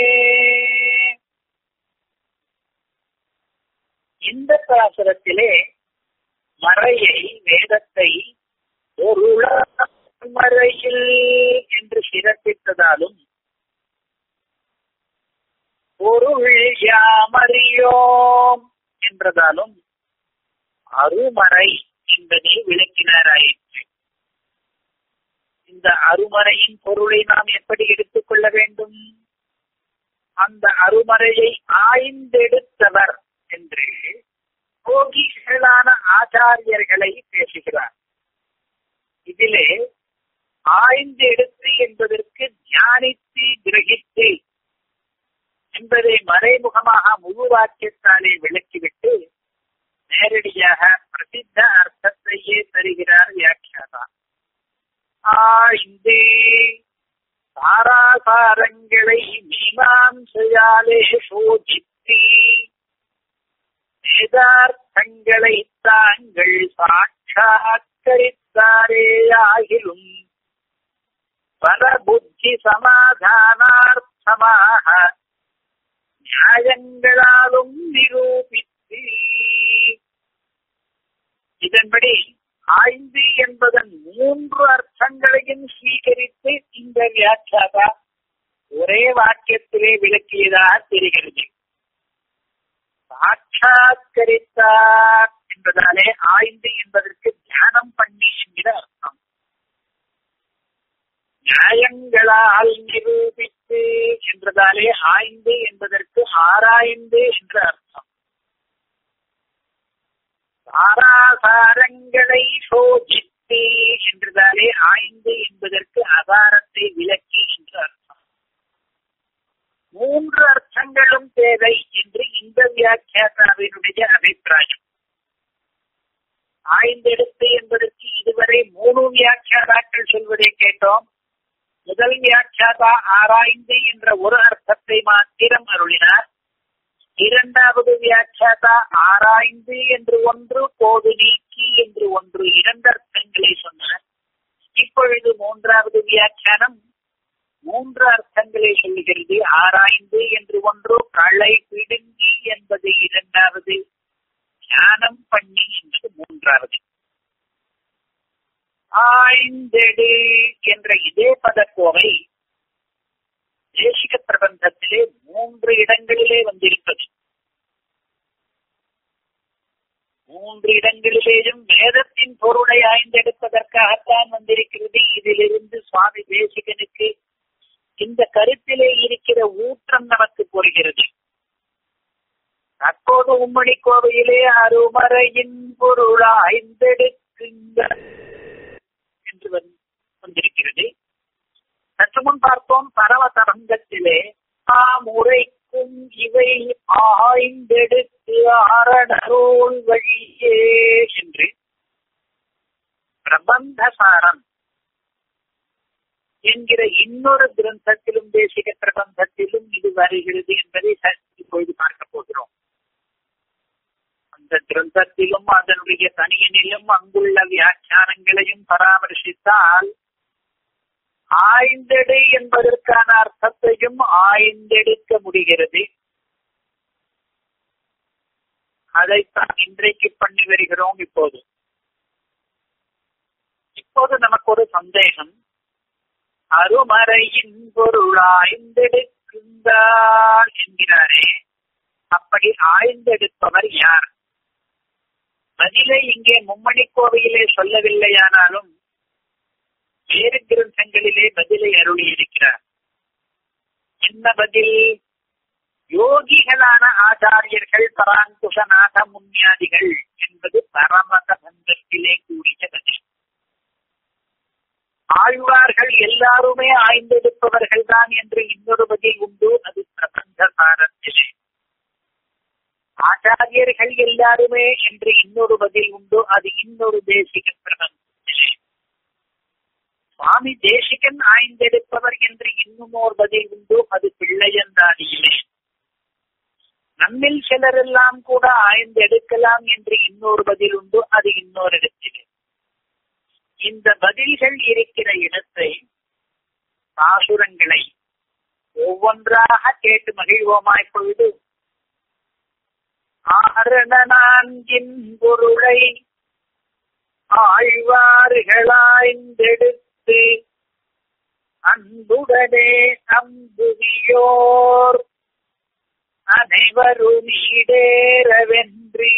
இந்த பாசுரத்திலே மறையை வேதத்தை ஒரு மறையில் என்று சிறப்பித்ததாலும் பொருள் யாமறியோம் என்றதாலும் அருமறை என்பதை விளக்கினாராயிற்று இந்த அருமறையின் பொருளை நாம் எப்படி எடுத்துக்கொள்ள வேண்டும் அந்த அருமறையை ஆய்ந்தெடுத்தவர் என்று போகிகளான ஆச்சாரியர்களை பேசுகிறார் இதிலே ஆய்ந்து எடுத்து என்பதற்கு தியானித்து கிரகித்து என்பதை மறைமுகமாக முழு வாக்கியத்தாலே விளக்கிவிட்டு நேரடியாக பிரசித்த அர்த்தத்தையே தருகிறார் வியாக்கியாதா ஆய்ந்து சாராசாரங்களை மீமாம்சையாலே சோதித்து வேதார்த்தங்களை தாங்கள் சாட்சாத்கரித்தாரேயாகிலும் பரபுத்தி சமாதானார்த்தமாக நியாயங்களாலும் நிரூபித்து இதன்படி ஆய்ந்து என்பதன் மூன்று அர்த்தங்களையும் ஸ்வீகரித்து இந்த வியாக்கியாதா ஒரே வாக்கியத்திலே விளக்கியதாக தெரிகிறது சாட்சாத்கரித்தார் என்பதாலே ஆய்ந்து என்பதற்கு தியானம் பண்ணி என்கிற அர்த்தம் நியாயங்களால் நிரூபித்து என்றதாலே ஆய்ந்து என்பதற்கு ஆராய்ந்து என்ற அர்த்தம் சாராசாரங்களை சோதித்து என்றதாலே ஆய்ந்து என்பதற்கு அகாரத்தை விளக்கி என்று அர்த்தம் மூன்று அர்த்தங்களும் தேவை என்று இந்த வியாக்கியாதாவினுடைய அபிப்பிராயம் ஆய்ந்தெடுத்து என்பதற்கு இதுவரை மூணு வியாக்கியாதாக்கள் சொல்வதை கேட்டோம் முதல் வியாக்கியாதா ஆராய்ந்து என்ற ஒரு அர்த்தத்தை மாத்திரம் அருளினார் இரண்டாவது வியாக்கியாதா ஆராய்ந்து என்று ஒன்று போது நீக்கி என்று ஒன்று இரண்டு அர்த்தங்களை சொன்னார் இப்பொழுது மூன்றாவது வியாக்கியானம் மூன்று அர்த்தங்களை சொல்லுகிறது ஆராய்ந்து என்று ஒன்று களை பிடுங்கி என்பது இரண்டாவது தியானம் பண்ணி என்பது மூன்றாவது ஆய்ந்தெடு என்ற இதே பதக்கோவை தேசிக பிரபந்தத்திலே மூன்று இடங்களிலே வந்திருப்பது மூன்று இடங்களிலேயும் வேதத்தின் பொருளை ஆய்ந்தெடுப்பதற்காகத்தான் வந்திருக்கிறது இதிலிருந்து சுவாமி தேசிகனுக்கு இந்த கருத்திலே இருக்கிற ஊற்றம் நமக்கு புரிகிறது தற்போது உம்மணி கோவையிலே அருமறையின் பொருள் ஆய்ந்தெடுக்குங்க என்று வந்திருக்கிறது சற்று முன் பார்த்தோம் பரவ தரங்கத்திலே முறைக்கும் இவை ஆய்ந்தெடுத்து ஆரணரோல் வழியே என்று பிரபந்தசாரம் என்கிற இன்னொரு கிரந்தத்திலும் தேசிக பிரபந்தத்திலும் இது வருகிறது என்பதை இப்பொழுது பார்க்க போகிறோம் அந்த கிரந்தத்திலும் அதனுடைய தனியனிலும் அங்குள்ள வியாக்கியானங்களையும் பராமரிசித்தால் ஆய்ந்தெடு என்பதற்கான அர்த்தத்தையும் ஆய்ந்தெடுக்க முடிகிறது அதைத்தான் இன்றைக்கு பண்ணி வருகிறோம் இப்போது இப்போது நமக்கு ஒரு சந்தேகம் அருமறையின் பொருள் ஆய்ந்தெடுக்கின்றார் என்கிறாரே அப்படி ஆய்ந்தெடுப்பவர் யார் பதிலை இங்கே மும்மணி கோவையிலே சொல்லவில்லையானாலும் வேறு கிரந்தங்களிலே பதிலை அருளி இருக்கிறார் என்ன பதில் யோகிகளான ஆச்சாரியர்கள் பராங்குஷநாத முன்யாதிகள் என்பது பரமத பந்தத்திலே கூடிய பதில் ஆழ்வார்கள் எல்லாருமே ஆய்ந்தெடுப்பவர்கள் தான் என்று இன்னொரு பதில் உண்டு அது பிரபந்த சாரத்திலே ஆச்சாரியர்கள் எல்லாருமே என்று இன்னொரு பதில் உண்டு அது இன்னொரு தேசிக பிரபந்தத்திலே சுவாமி தேசிகன் ஆய்ந்தெடுப்பவர் என்று இன்னும் ஒரு பதில் உண்டு அது பிள்ளையந்தாதியிலே நம்மில் சிலர் எல்லாம் கூட ஆய்ந்தெடுக்கலாம் என்று இன்னொரு பதில் உண்டு அது இன்னொரு இடத்திலே இந்த பதில்கள் இருக்கிற இடத்தை பாசுரங்களை ஒவ்வொன்றாக கேட்டு மகிழ்வோமா இப்பொழுது ஆரண நான்கின் பொருளை ஆழ்வார்களாய்ந்தெடுத்து அன்புடனே அம்புவியோர் அனைவரும் ஈடேறவென்றி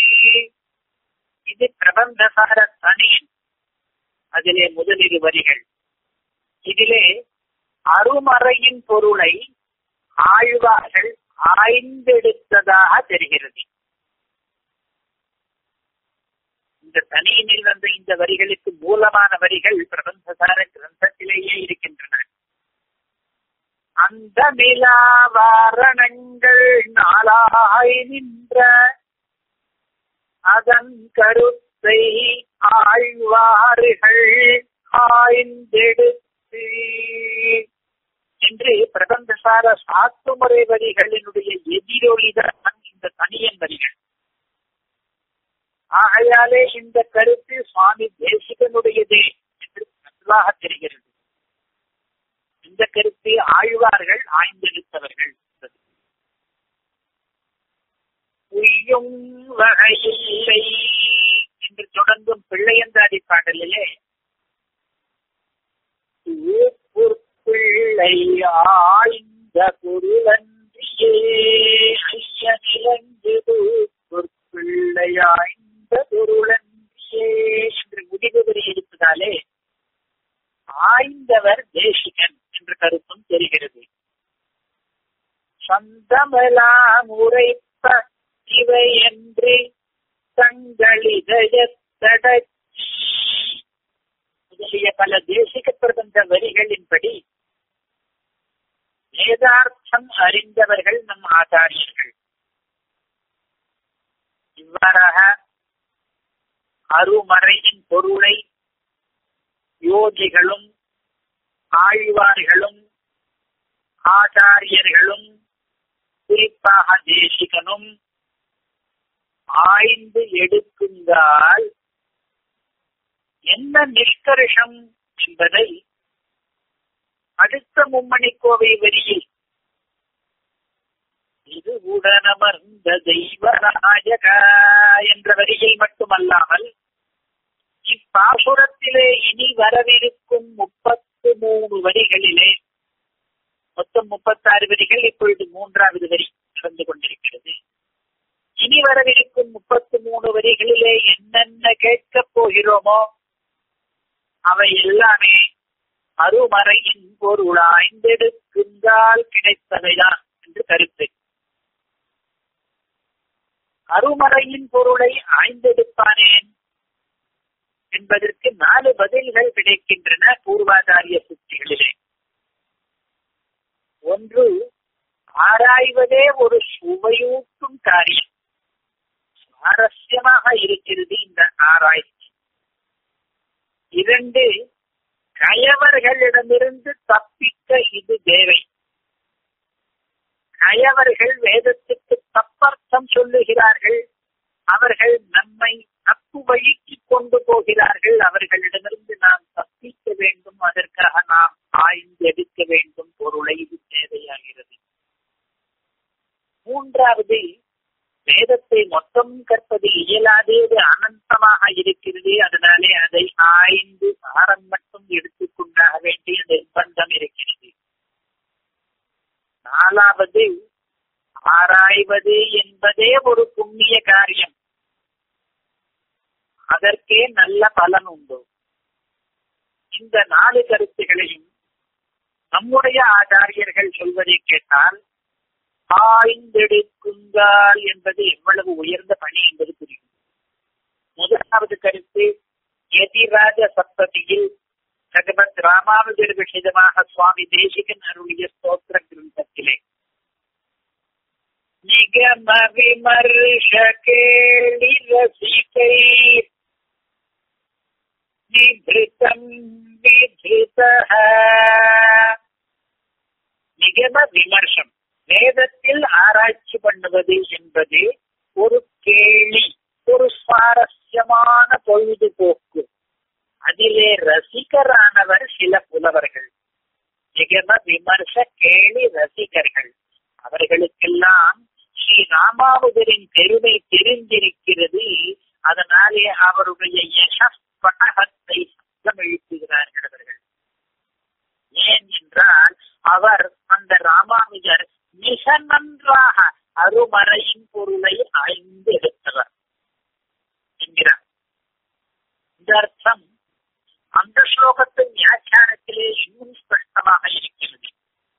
இது பிரபந்தசார தனியன் அதிலே முதலிரு வரிகள் இதிலே அருமறையின் பொருளை ஆழ்வார்கள் ஆய்ந்தெடுத்ததாக தெரிகிறது இந்த தனியனில் வந்த இந்த வரிகளுக்கு மூலமான வரிகள் பிரபந்தசார கிரந்தத்திலேயே இருக்கின்றன அந்த மிலாவாரணங்கள் நாளாய் நின்ற அதன் கருத்தை ஆழ்வார்கள் ஆய்ந்தெடுத்து என்று பிரபந்தசார சாத்துமுறை வரிகளினுடைய எதிரொலிதான் இந்த தனியன் வரிகள் ஆகையாலே இந்த கருத்து சுவாமி தேசிகனுடையதே என்று நன்றாக தெரிகிறது இந்த கருத்தை ஆழ்வார்கள் ஆய்ந்தெடுத்தவர்கள் உய்யும் வகையில்லை என்று தொடங்கும் பிள்ளையந்தாதி பாடலிலே பிள்ளை ஆய்ந்த பொருளன்றியே ஐயனிலங்கு பிள்ளையாய்ந்த பொருளன்றியே என்று முடிவு வரி இருப்பதாலே ஆய்ந்தவர் தேசிகன் என்ற கருத்தும் தெரிகிறது சொந்தமெல்லாம் உரைப்ப இவை என்று தங்களிதயத்தடச்சி முதலிய பல தேசிக பிரபந்த வரிகளின்படி வேதார்த்தம் அறிந்தவர்கள் நம் ஆச்சாரியர்கள் இவ்வாறாக அருமறையின் பொருளை யோகிகளும் ஆழ்வார்களும் ஆச்சாரியர்களும் குறிப்பாக தேசிகனும் ஆய்ந்து எடுக்குங்கால் என்ன நிஷ்கர்ஷம் என்பதை அடுத்த மும்மணி கோவை வரியில் இது உடனமர்ந்த தெய்வராஜக என்ற வரியில் மட்டுமல்லாமல் இப்பாசுரத்திலே இனி வரவிருக்கும் முப்பத்து மூணு வரிகளிலே மொத்தம் முப்பத்தாறு வரிகள் இப்பொழுது மூன்றாவது வரி நடந்து கொண்டிருக்கிறது இனி வரவிருக்கும் முப்பத்து மூணு வரிகளிலே என்னென்ன கேட்கப் போகிறோமோ அவை எல்லாமே அருமறையின் பொருள் ஆய்ந்தெடுக்குங்கால் கிடைத்தவைதான் என்று கருத்து அருமறையின் பொருளை ஆய்ந்தெடுப்பானேன் என்பதற்கு நாலு பதில்கள் கிடைக்கின்றன பூர்வாதாரிய சுத்திகளிலே ஒன்று ஆராய்வதே ஒரு சுவையூட்டும் காரியம் சுவாரஸ்யமாக இருக்கிறது இந்த ஆராய்ச்சி இரண்டு கயவர்களிடமிருந்து தப்பிக்க இது தேவை கயவர்கள் வேதத்துக்கு தப்பர்த்தம் சொல்லுகிறார்கள் அவர்கள் நம்மை தப்பு வழிக்கு கொண்டு போகிறார்கள் அவர்களிடமிருந்து நாம் தப்பிக்க வேண்டும் அதற்காக நாம் ஆய்ந்து எடுக்க வேண்டும் பொருளை இது தேவையாகிறது மூன்றாவது வேதத்தை மொத்தம் கற்பது இயலாது அது அனந்தமாக இருக்கிறது அதனாலே அதை ஆய்ந்து சாரம் மட்டும் எடுத்துக்கொண்டாக வேண்டிய நிர்பந்தம் இருக்கிறது நாலாவது ஆராய்வது என்பதே ஒரு புண்ணிய காரியம் அதற்கே நல்ல பலன் உண்டு இந்த நாலு கருத்துகளையும் நம்முடைய ஆச்சாரியர்கள் சொல்வதை கேட்டால் ஆய்ந்தெடுக்குங்கால் என்பது எவ்வளவு உயர்ந்த பணி என்பது புரியும் முதலாவது கருத்து எதிராஜ சப்ததியில் பகவத் ராமானுஜர் விஷயமாக சுவாமி தேசிகன் அருளிய ஸ்தோத்திர கிரந்தத்திலே நிகம விமர்ஷ கேளி ரசிகை நிபிருத்தம் விதிருத நிகம விமர்சம் வேதத்தில் ஆராய்ச்சி பண்ணுவது என்பது ஒரு கேலி ஒரு சுவாரஸ்யமான பொழுதுபோக்கு அதிலே ரசிகரானவர் சில புலவர்கள் நிகம விமர்ச கேலி ரசிகர்கள் அவர்களுக்கெல்லாம் ஸ்ரீ ராமாவுதரின் பெருமை தெரிந்திருக்கிறது அதனாலே அவருடைய யசஸ் பட்டகத்தை சத்தம் எழுப்புகிறார்கள் அவர்கள் ஏன் என்றால் அவர் அந்த ராமானுஜர் மிக நன்றாக அருமறையின் பொருளை ஆய்ந்து எடுத்தவர் என்கிறார் இந்த அர்த்தம் அந்த ஸ்லோகத்தின் வியாக்கியானத்திலே இன்னும் ஸ்பஷ்டமாக இருக்கிறது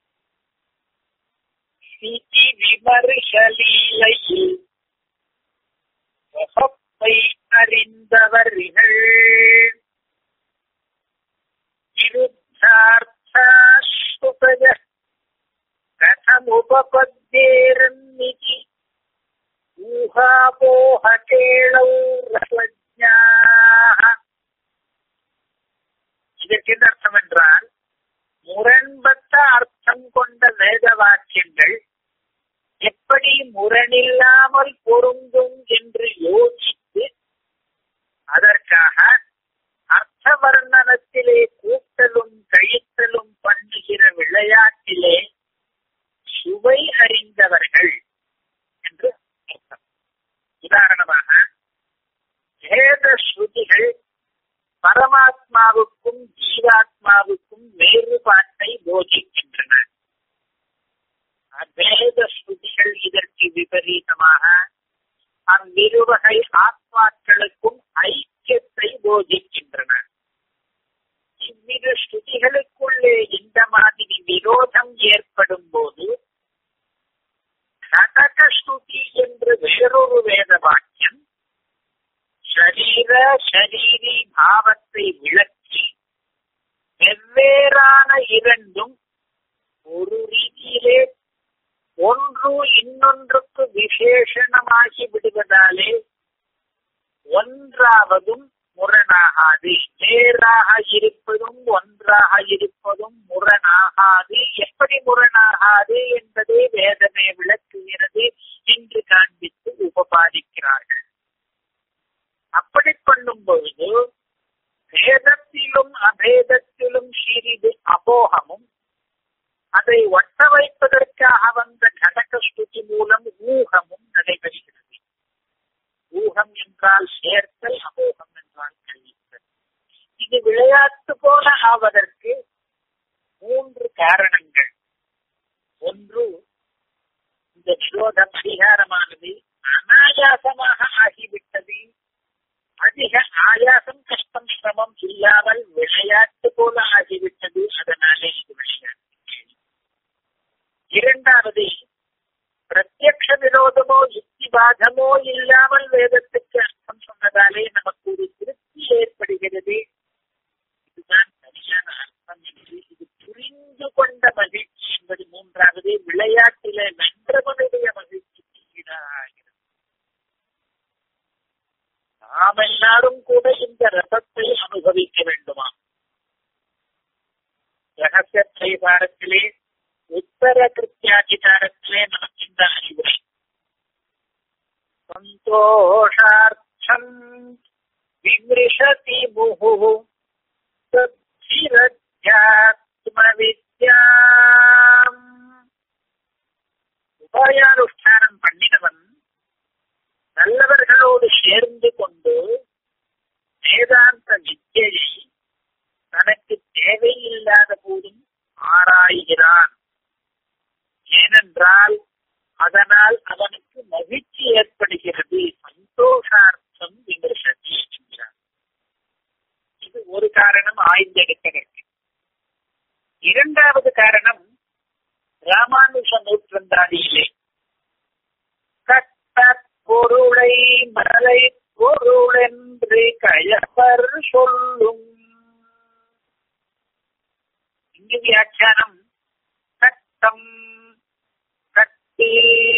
ஸ்திதி விமர்சலீலையில் முகப்பை அறிந்தவர்கள் விருத்தார்த்தாஸ்புபஜ கதமுபபத்தேரன்னிதி ஊகாபோக கேளௌ ரசஜ்ஞாः இதற்கு என்ன அர்த்தம் என்றால் முரண்பட்ட அர்த்தம் கொண்ட வேத வாக்கியங்கள் எப்படி முரணில்லாமல் பொருந்தும் என்று யோசித்து அதற்காக அர்த்த வர்ணனத்திலே கூட்டலும் கழித்தலும் பண்ணுகிற விளையாட்டிலே சுவை அறிந்தவர்கள் என்று அர்த்தம் வேத ஸ்ருதிகள் பரமாத்மாவுக்கும் ஜீவாத்மாவுக்கும் வேறுபாட்டை போதிக்கின்றன வேத ஸ்ருதிகள் இதற்கு விபரீதமாக அவ்விருவகை ஆத்மாக்களுக்கும் ஐக்கியத்தை போதிக்கின்றன இவ்விரு ஸ்ருதிகளுக்குள்ளே இந்த மாதிரி விரோதம் ஏற்படும் போது கடக ஸ்ருதி என்று வேறொரு வேத வாக்கியம் ஷரீர ஷரீரி பாவத்தை விளக்கி வெவ்வேறான இரண்டும் ஒரு ரீதியிலே ஒன்று இன்னொன்றுக்கு விசேஷணமாகி விடுவதாலே ஒன்றாவதும் முரணாகாது வேறாக இருப்பதும் ஒன்றாக இருப்பதும் முரணாகாது எப்படி முரணாகாது என்பதை வேதமே விளக்குகிறது என்று காண்பித்து உபபாதிக்கிறார்கள் அப்படி பண்ணும் பொழுது பேதத்திலும் அபேதத்திலும் சிறிது அபோகமும் அதை ஒட்ட வைப்பதற்காக வந்த கடக ஸ்துதி மூலம் ஊகமும் நடைபெறுகிறது ஊகம் என்றால் சேர்த்தல் அபோகம் என்றால் கழித்தல் இது விளையாட்டு போல ஆவதற்கு மூன்று காரணங்கள் ஒன்று இந்த விரோத பரிகாரமானது அனாயாசமாக ஆகிவிட்டது அதிக ஆயாசம் கஷ்டம் சிரமம் இல்லாமல் விளையாட்டு போல ஆகிவிட்டது அதனாலே இது விளையாட்டு இரண்டாவது பிரத்யக்ஷ விரோதமோ யுக்திவாதமோ இல்லாமல் வேதத்துக்கு அர்த்தம் சொன்னதாலே நமக்கு ஒரு திருப்தி ஏற்படுகிறது இதுதான் சரியான அர்த்தம் என்று இது புரிந்து கொண்ட மகிழ்ச்சி என்பது மூன்றாவது விளையாட்டிலே வென்றவனுடைய மகிழ்ச்சிக்கு ஈடாகிறது நாம் எல்லாரும் கூட இந்த ரசத்தை அனுபவிக்க வேண்டுமா ரகசிய திரைபாரத்திலே உத்தர கிருத்தியாதிகாரத்திலே நமக்கு இந்த அறிவுரை சந்தோஷார்த்தம் விமிருஷதி முகு வித்யாம் உபாயானுஷ்டானம் பண்ணினவன் நல்லவர்களோடு சேர்ந்து கொண்டு வேதாந்த வித்தியை தனக்கு தேவையில்லாத போதும் ஆராய்கிறான் ஏனென்றால் அதனால் அவனுக்கு மகிழ்ச்சி ஏற்படுகிறது சந்தோஷார்த்தம் விமர்சதி என்கிறார் இது ஒரு காரணம் ஆய்ந்தெடுப்பதற்கு இரண்டாவது காரணம் ராமானுஷ நூற்றந்தாதியிலே கட்ட பொருளை மலை பொருள் என்று கயவர் சொல்லும் இங்கு வியாக்கியானம் கட்டம் கட்டி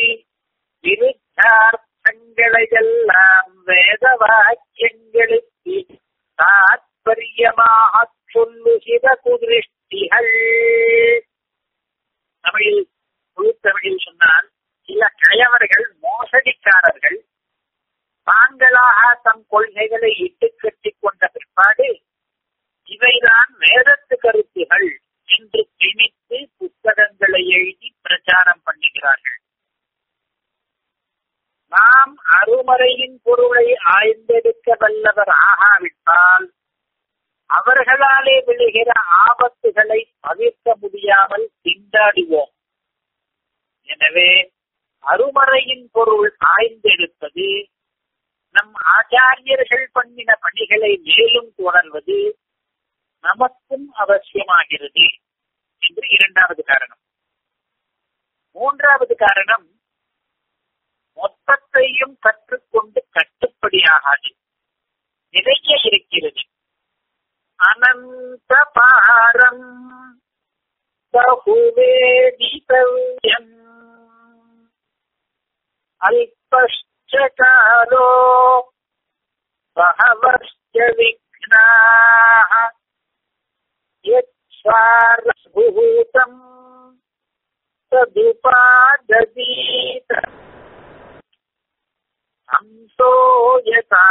விருத்தார்த்தங்களையெல்லாம் வேத வாக்கியங்களுக்கு தாத்பரியமாக சொல்லுகிற குதிருஷ்டிகள் தமிழில் முழு தமிழில் சொன்னால் சில கயவர்கள் மோசடிக்காரர்கள் தாங்களாக தம் கொள்கைகளை இட்டு கட்டிக் கொண்ட பிற்பாடு இவைதான் வேதத்து கருத்துகள் என்று திணித்து புத்தகங்களை எழுதி பிரச்சாரம் பண்ணுகிறார்கள் நாம் அருமறையின் பொருளை ஆய்ந்தெடுக்க வல்லவர் ஆகாவிட்டால் அவர்களாலே விழுகிற ஆபத்துகளை தவிர்க்க முடியாமல் திண்டாடுவோம் எனவே அருமறையின் பொருள் ஆய்ந்தெடுப்பது நம் ஆச்சாரியர்கள் பண்ணின பணிகளை மேலும் தொடர்வது நமக்கும் அவசியமாகிறது என்று இரண்டாவது காரணம் மூன்றாவது காரணம் மொத்தத்தையும் கற்றுக்கொண்டு கட்டுப்படியாகாது நிறைய இருக்கிறது அனந்த பாரம் பகுவேதிதவ்யம் அல்பश्च कालो बहवश्च विघ्नाः यत्स्वारभूतम् तदुपादतीत हंसो यथा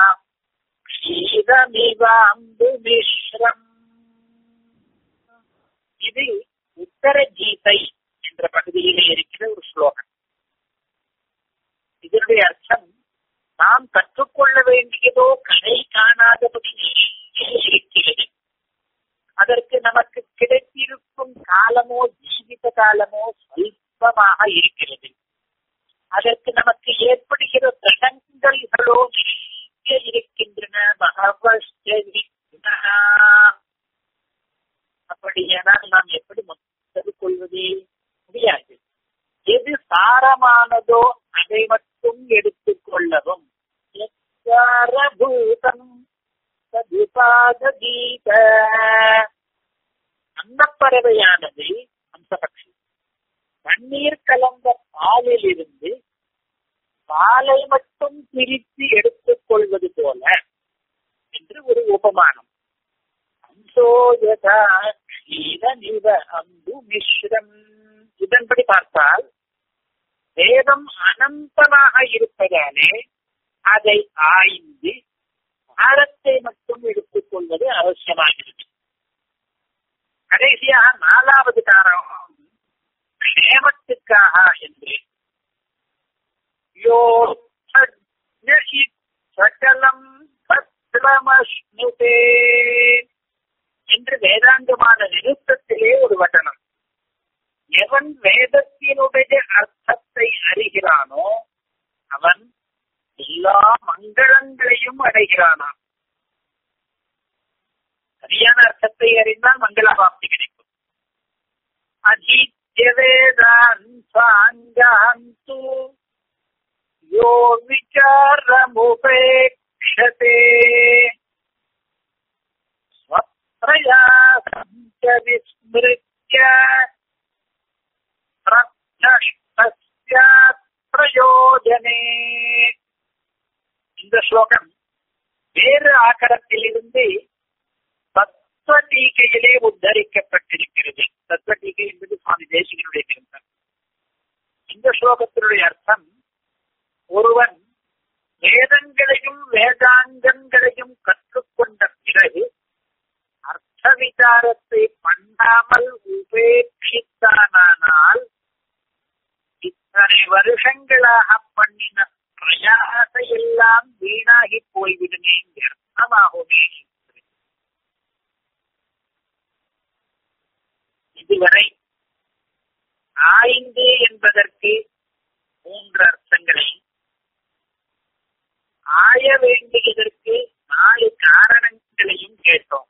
क्षीरमिवाम्बुमिश्रम् இது உத்தர கீதை என்ற பகுதியிலே இருக்கிற ஒரு ஸ்லோகம் இதனுடைய அர்த்தம் நாம் கற்றுக்கொள்ள வேண்டியதோ கரை காணாதபடி இருக்கிறது அதற்கு நமக்கு கிடைத்திருக்கும் காலமோ ஜீவித காலமோ சொல்பமாக இருக்கிறது அதற்கு நமக்கு ஏற்படுகிற தடங்கல்களோ நிறைய இருக்கின்றன மகவஸ்தவி அப்படியானால் நாம் எப்படி முத்தது கொள்வது முடியாது எது சாரமானதோ அதை மட்டும் எடுத்துக் கொள்ளவும் பூதம் சதுபாதீத அந்த பறவையானது அம்சபக்ஷி தண்ணீர் கலந்த பாலில் இருந்து பாலை மட்டும் பிரித்து எடுத்துக் கொள்வது போல என்று ஒரு உபமானம் அம்சோயதா க்ஷீரநிவ அம்பு மிஸ்ரம் இதன்படி பார்த்தால் வேதம் அனந்தமாக இருப்பதாலே அதை ஆய்ந்து பாரத்தை மட்டும் எடுத்துக் கொள்வது அவசியமாகிறது கடைசியாக நாலாவது காரணம் க்ஷேமத்துக்காக என்று யோ சகலம் பத்ரமஸ்னுதே என்று வேதாந்தமான நிருத்தத்திலே ஒரு வசனம் எவன் வேதத்தினுடைய அர்த்தத்தை அறிகிறானோ அவன் எல்லா மங்களங்களையும் அடைகிறானாம் சரியான அர்த்தத்தை அறிந்தால் மங்களாபாப்தி கிடைக்கும் அஜீத்ய வேதாந்தாங்காந்து யோ விசாரமுபேக்ஷதே ஸ்வப்ரயாசஞ்ச விஸ்மிருத்ய பிரயோஜனே இந்த ஸ்லோகம் வேறு ஆக்கரத்திலிருந்து தத்துவ டீகையிலே உத்தரிக்கப்பட்டிருக்கிறது தத்துவ டீகை என்பது சுவாமி தேசிகனுடைய கிரந்தம் இந்த ஸ்லோகத்தினுடைய அர்த்தம் ஒருவன் வேதங்களையும் வேதாங்கங்களையும் கற்றுக்கொண்ட பிறகு அர்த்த விசாரத்தை பண்ணாமல் உபேட்சித்தானால் இத்தனை வருஷங்களாக பண்ணின பிரயாச எல்லாம் வீணாகி போய்விடுமே அர்த்தமாகுமே இதுவரை ஆய்ந்து என்பதற்கு மூன்று அர்த்தங்களையும் ஆய வேண்டியதற்கு நாலு காரணங்களையும் கேட்டோம்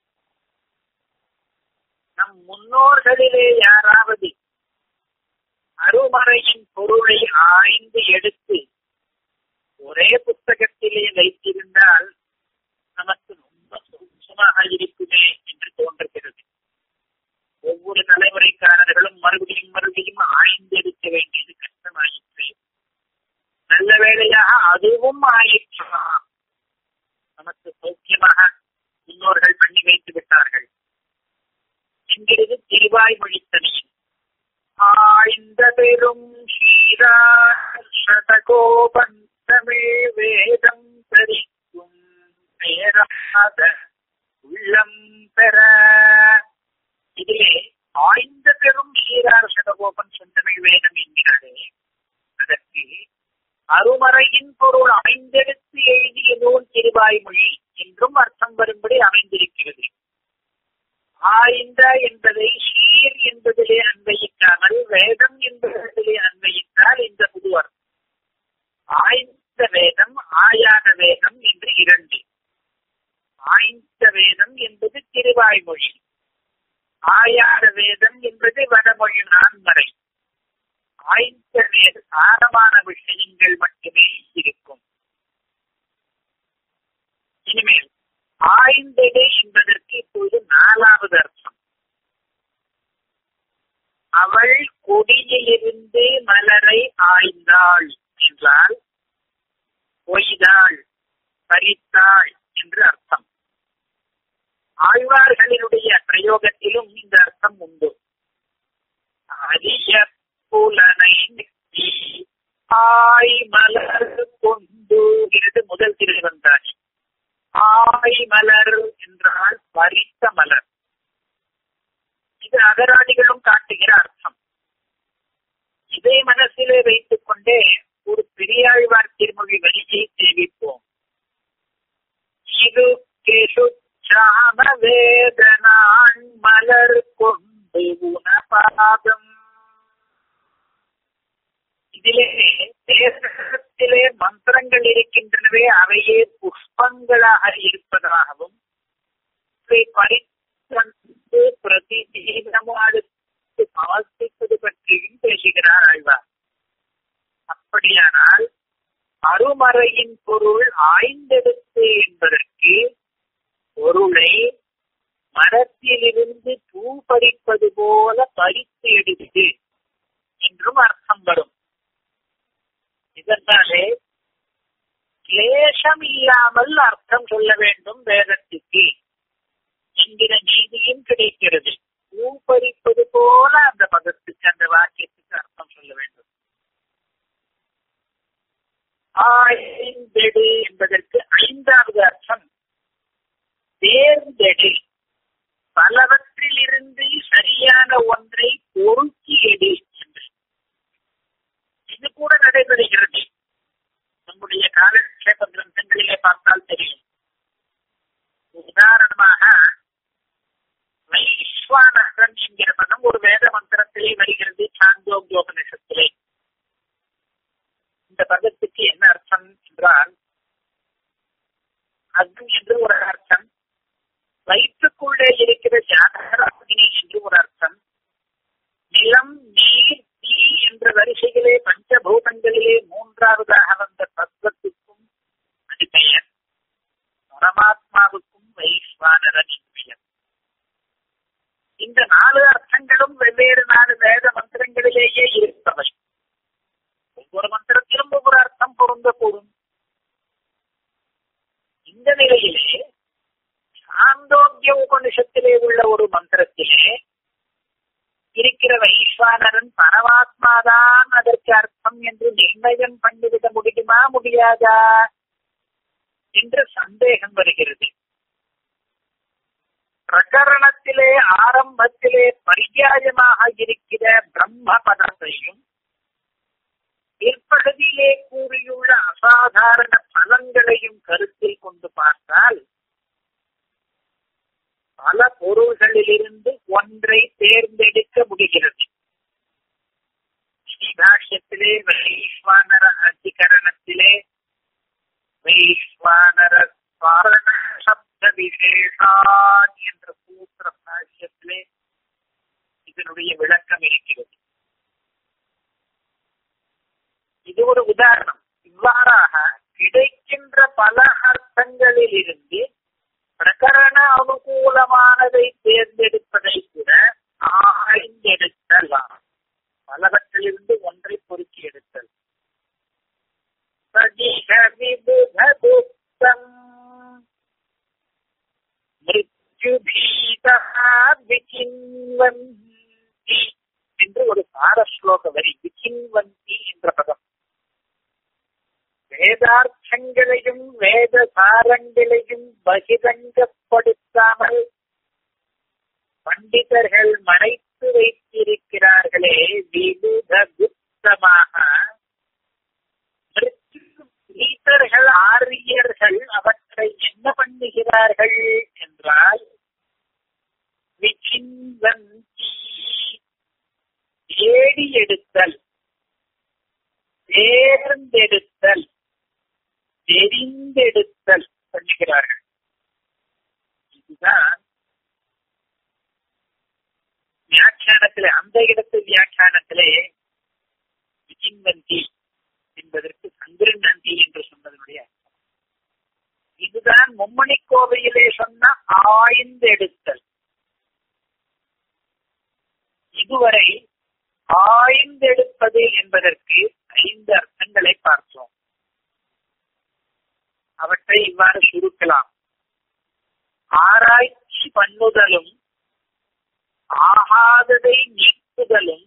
நம் முன்னோர்களிலே யாராவது அருமறையின் பொருளை ஆய்ந்து எடுத்து ஒரே புத்தகத்திலே வைத்திருந்தால் நமக்கு ரொம்ப சூட்சமாக இருக்குமே என்று தோன்றுகிறது ஒவ்வொரு தலைமுறைக்காரர்களும் மறுபடியும் மறுபடியும் ஆய்ந்து எடுக்க வேண்டியது கஷ்டமாயிற்று நல்ல வேளையாக அதுவும் ஆயிற்று நமக்கு சௌக்கியமாக முன்னோர்கள் பண்ணி வைத்து விட்டார்கள் என்கிறது திருவாய் மொழித்தனியும் ஆய்ந்த பெரும் சதகோபந்தமே வேதம் தரிக்கும் நேராத உள்ளம் பெற இதிலே ஆய்ந்த பெரும் ஸ்ரீரார் சதகோபன் சொந்தமிழ் வேதம் என்கிறாரே அதற்கு அருமறையின் பொருள் அமைந்தெடுத்து எழுதிய நூல் திருவாய்மொழி என்றும் அர்த்தம் வரும்படி அமைந்திருக்கிறது ஆய்ந்த என்பதை ஷீர் என்பதிலே அன்வயிக்காமல் வேதம் என்பதிலே அன்வயித்தால் இந்த புது அர்த்தம் ஆய்ந்த வேதம் ஆயாத வேதம் என்று இரண்டு ஆய்ந்த வேதம் என்பது திருவாய்மொழி ஆயாத வேதம் என்பது வடமொழி நான்மறை ஆய்ந்த வேத சாரமான விஷயங்கள் மட்டுமே இருக்கும் இனிமேல் ஆய்ந்தது என்பதற்கு இப்போது நாலாவது அர்த்தம் அவள் கொடியிலிருந்து மலரை ஆய்ந்தாள் என்றால் பொய்தாள் பறித்தாள் என்று அர்த்தம் ஆழ்வார்களினுடைய பிரயோகத்திலும் இந்த அர்த்தம் உண்டு அரிய புலனை ஆய் மலர் கொண்டு என்று முதல் திருவந்தாள் ஆய் மலர் என்றால் பறித்த மலர் இது அகராதிகளும் காட்டுகிற அர்த்தம் இதை மனசிலே வைத்துக் கொண்டே ஒரு பெரியாழ்வார் திருமொழி வரியை சேவிப்போம் இது கேசுச்சாம வேதனான் மலர் கொண்டு உணபாதம் இதிலே தேசத்திலே மந்திரங்கள் இருக்கின்றனவே அவையே புஷ்பங்களாக இருப்பதாகவும் இவை பறித்து பிரதி அடுத்து சமர்ப்பிப்பது பற்றியும் பேசுகிறார் ஆழ்வார் அப்படியானால் அருமறையின் பொருள் ஆய்ந்தெடுத்து என்பதற்கு பொருளை மரத்திலிருந்து பூ பறிப்பது போல பறித்து எடுத்து என்றும் அர்த்தம் வரும் இதனாலே கிளேசம் இல்லாமல் அர்த்தம் சொல்ல வேண்டும் வேதத்துக்கு என்கிற நீதியும் கிடைக்கிறது பூ பறிப்பது போல அந்த பதத்துக்கு அந்த வாக்கியத்துக்கு அர்த்தம் சொல்ல வேண்டும் ஆய்ந்தெடு என்பதற்கு ஐந்தாவது அர்த்தம் தேர்ந்தெடு பலவற்றில் இருந்து சரியான ஒன்றை பொறுக்கி எடு என்று இது கூட நடைபெறுகிறது நம்முடைய காலக்ஷேப கிரந்தங்களிலே பார்த்தால் தெரியும் உதாரணமாக வைஸ்வானகன் என்கிற பதம் ஒரு வேத மந்திரத்திலே வருகிறது சாந்தோக்கியோபனிஷத்திலே இந்த பதத்துக்கு என்ன அர்த்தம் என்றால் அக்னி என்று ஒரு அர்த்தம் வயிற்றுக்குள்ளே இருக்கிற ஜாதகராகினி என்று ஒரு அர்த்தம் நிலம் நீர் தீ என்ற வரிசையிலே பஞ்சபூதங்களிலே மூன்றாவதாக வந்த தத்துவத்துக்கும் அது பெயர் பரமாத்மாவுக்கும் வைஸ்வானரன் பெயர் இந்த நாலு அர்த்தங்களும் வெவ்வேறு நாலு வேத மந்திரங்களிலேயே இருப்பவை ஒவ்வொரு மந்திரத்திலும் ஒவ்வொரு அர்த்தம் பொருந்தக்கூடும் இந்த நிலையிலே சாந்தோக்கிய உபனிஷத்திலே உள்ள ஒரு மந்திரத்திலே இருக்கிற வைஸ்வானரன் பரமாத்மாதான் அதற்கு அர்த்தம் என்று நிர்ணயம் பண்ணிவிட முடியுமா முடியாதா என்ற சந்தேகம் வருகிறது பிரகரணத்திலே ஆரம்பத்திலே பரியாயமாக இருக்கிற பிரம்ம பதத்தையும் பிற்பகுதியிலே கூறியுள்ள அசாதாரண பலன்களையும் கருத்தில் கொண்டு பார்த்தால் பல பொருள்களிலிருந்து ஒன்றை தேர்ந்தெடுக்க முடிகிறது ஸ்ரீபாஷ்யத்திலே வைஸ்வானர அதிகரணத்திலே வைஸ்வானர காரண சப்த விசேஷான் என்ற சூத்திர பாஷ்யத்திலே இதனுடைய விளக்கம் இருக்கிறது இது ஒரு உதாரணம் இவ்வாறாக கிடைக்கின்ற பல அர்த்தங்களில் இருந்து பிரகரண அனுகூலமானதை தேர்ந்தெடுப்பதை கூட ஆய்ந்தெடுத்தல் பலவற்றிலிருந்து ஒன்றை பொறுக்கி எடுத்தல் சதிக விபுதம் மிருத்யுபீதா விகின்வந்தி என்று ஒரு சாரஸ்லோக வரி விகின்வந்தி என்ற பதம் வேதார்த்தங்களையும் வேத சாரங்களையும் பகிரங்கப்படுத்தாமல் பண்டிதர்கள் மறைத்து வைத்திருக்கிறார்களே விபுத குப்தமாக நீத்தர்கள் ஆரியர்கள் அவற்றை என்ன பண்ணுகிறார்கள் என்றால் விசின்வந்தி தேடி எடுத்தல் தேர்ந்தெடுத்தல் தெரிந்தெடுத்தல் பண்ணுகிறார்கள் இதுதான் வியாக்கியானத்திலே அந்த இடத்து வியாக்கியானத்திலே விஜின்வந்தி என்பதற்கு சந்திரன் நந்தி என்று சொன்னதனுடைய இதுதான் மும்மணி கோவையிலே சொன்ன ஆய்ந்தெடுத்தல் இதுவரை ஆய்ந்தெடுப்பது என்பதற்கு ஐந்து அர்த்தங்களை பார்த்தோம் அவற்றை இவ்வாறு சுருக்கலாம் ஆராய்ச்சி பண்ணுதலும் ஆகாததை நீக்குதலும்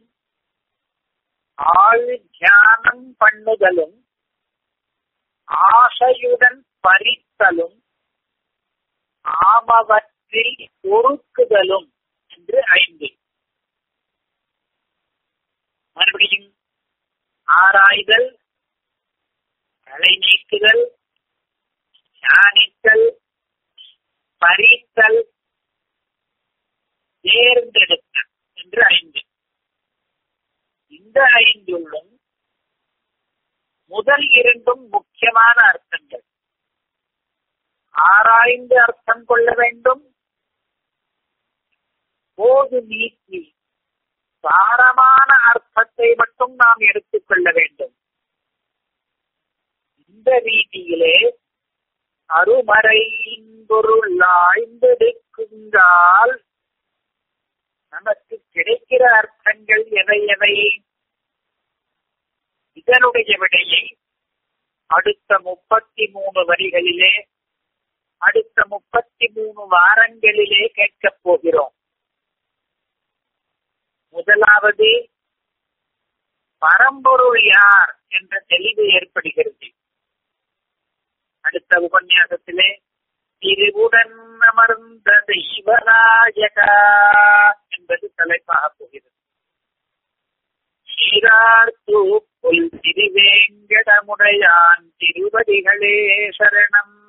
ஆள் தியானம் பண்ணுதலும் ஆசையுடன் பறித்தலும் ஆமவற்றில் பொறுக்குதலும் என்று ஐந்து மறுபடியும் ஆராய்தல் களை நீக்குதல் தியானித்தல் பறித்தல் தேர்ந்தெடுத்தல் என்று ஐந்து இந்த ஐந்துள்ளும் முதல் இரண்டும் முக்கியமான அர்த்தங்கள் ஆராய்ந்து அர்த்தம் கொள்ள வேண்டும் போது நீக்கி சாரமான அர்த்தத்தை மட்டும் நாம் எடுத்துக்கொள்ள வேண்டும் இந்த ரீதியிலே அருமறையின் பொருள் ஆய்ந்தெடுக்குங்கால் நமக்கு கிடைக்கிற அர்த்தங்கள் எவை எவை இதனுடைய விடையை அடுத்த முப்பத்தி மூணு வரிகளிலே அடுத்த முப்பத்தி மூணு வாரங்களிலே கேட்கப் போகிறோம் முதலாவது பரம்பொருள் யார் என்ற தெளிவு ஏற்படுகிறது அடுத்த உபன்யாசத்திலே திருவுடன் அமர்ந்த தெய்வநாயகா என்பது தலைப்பாக போகிறது சீரார்த்தூப்புல் திருவேங்கடமுடையான் திருவடிகளே சரணம்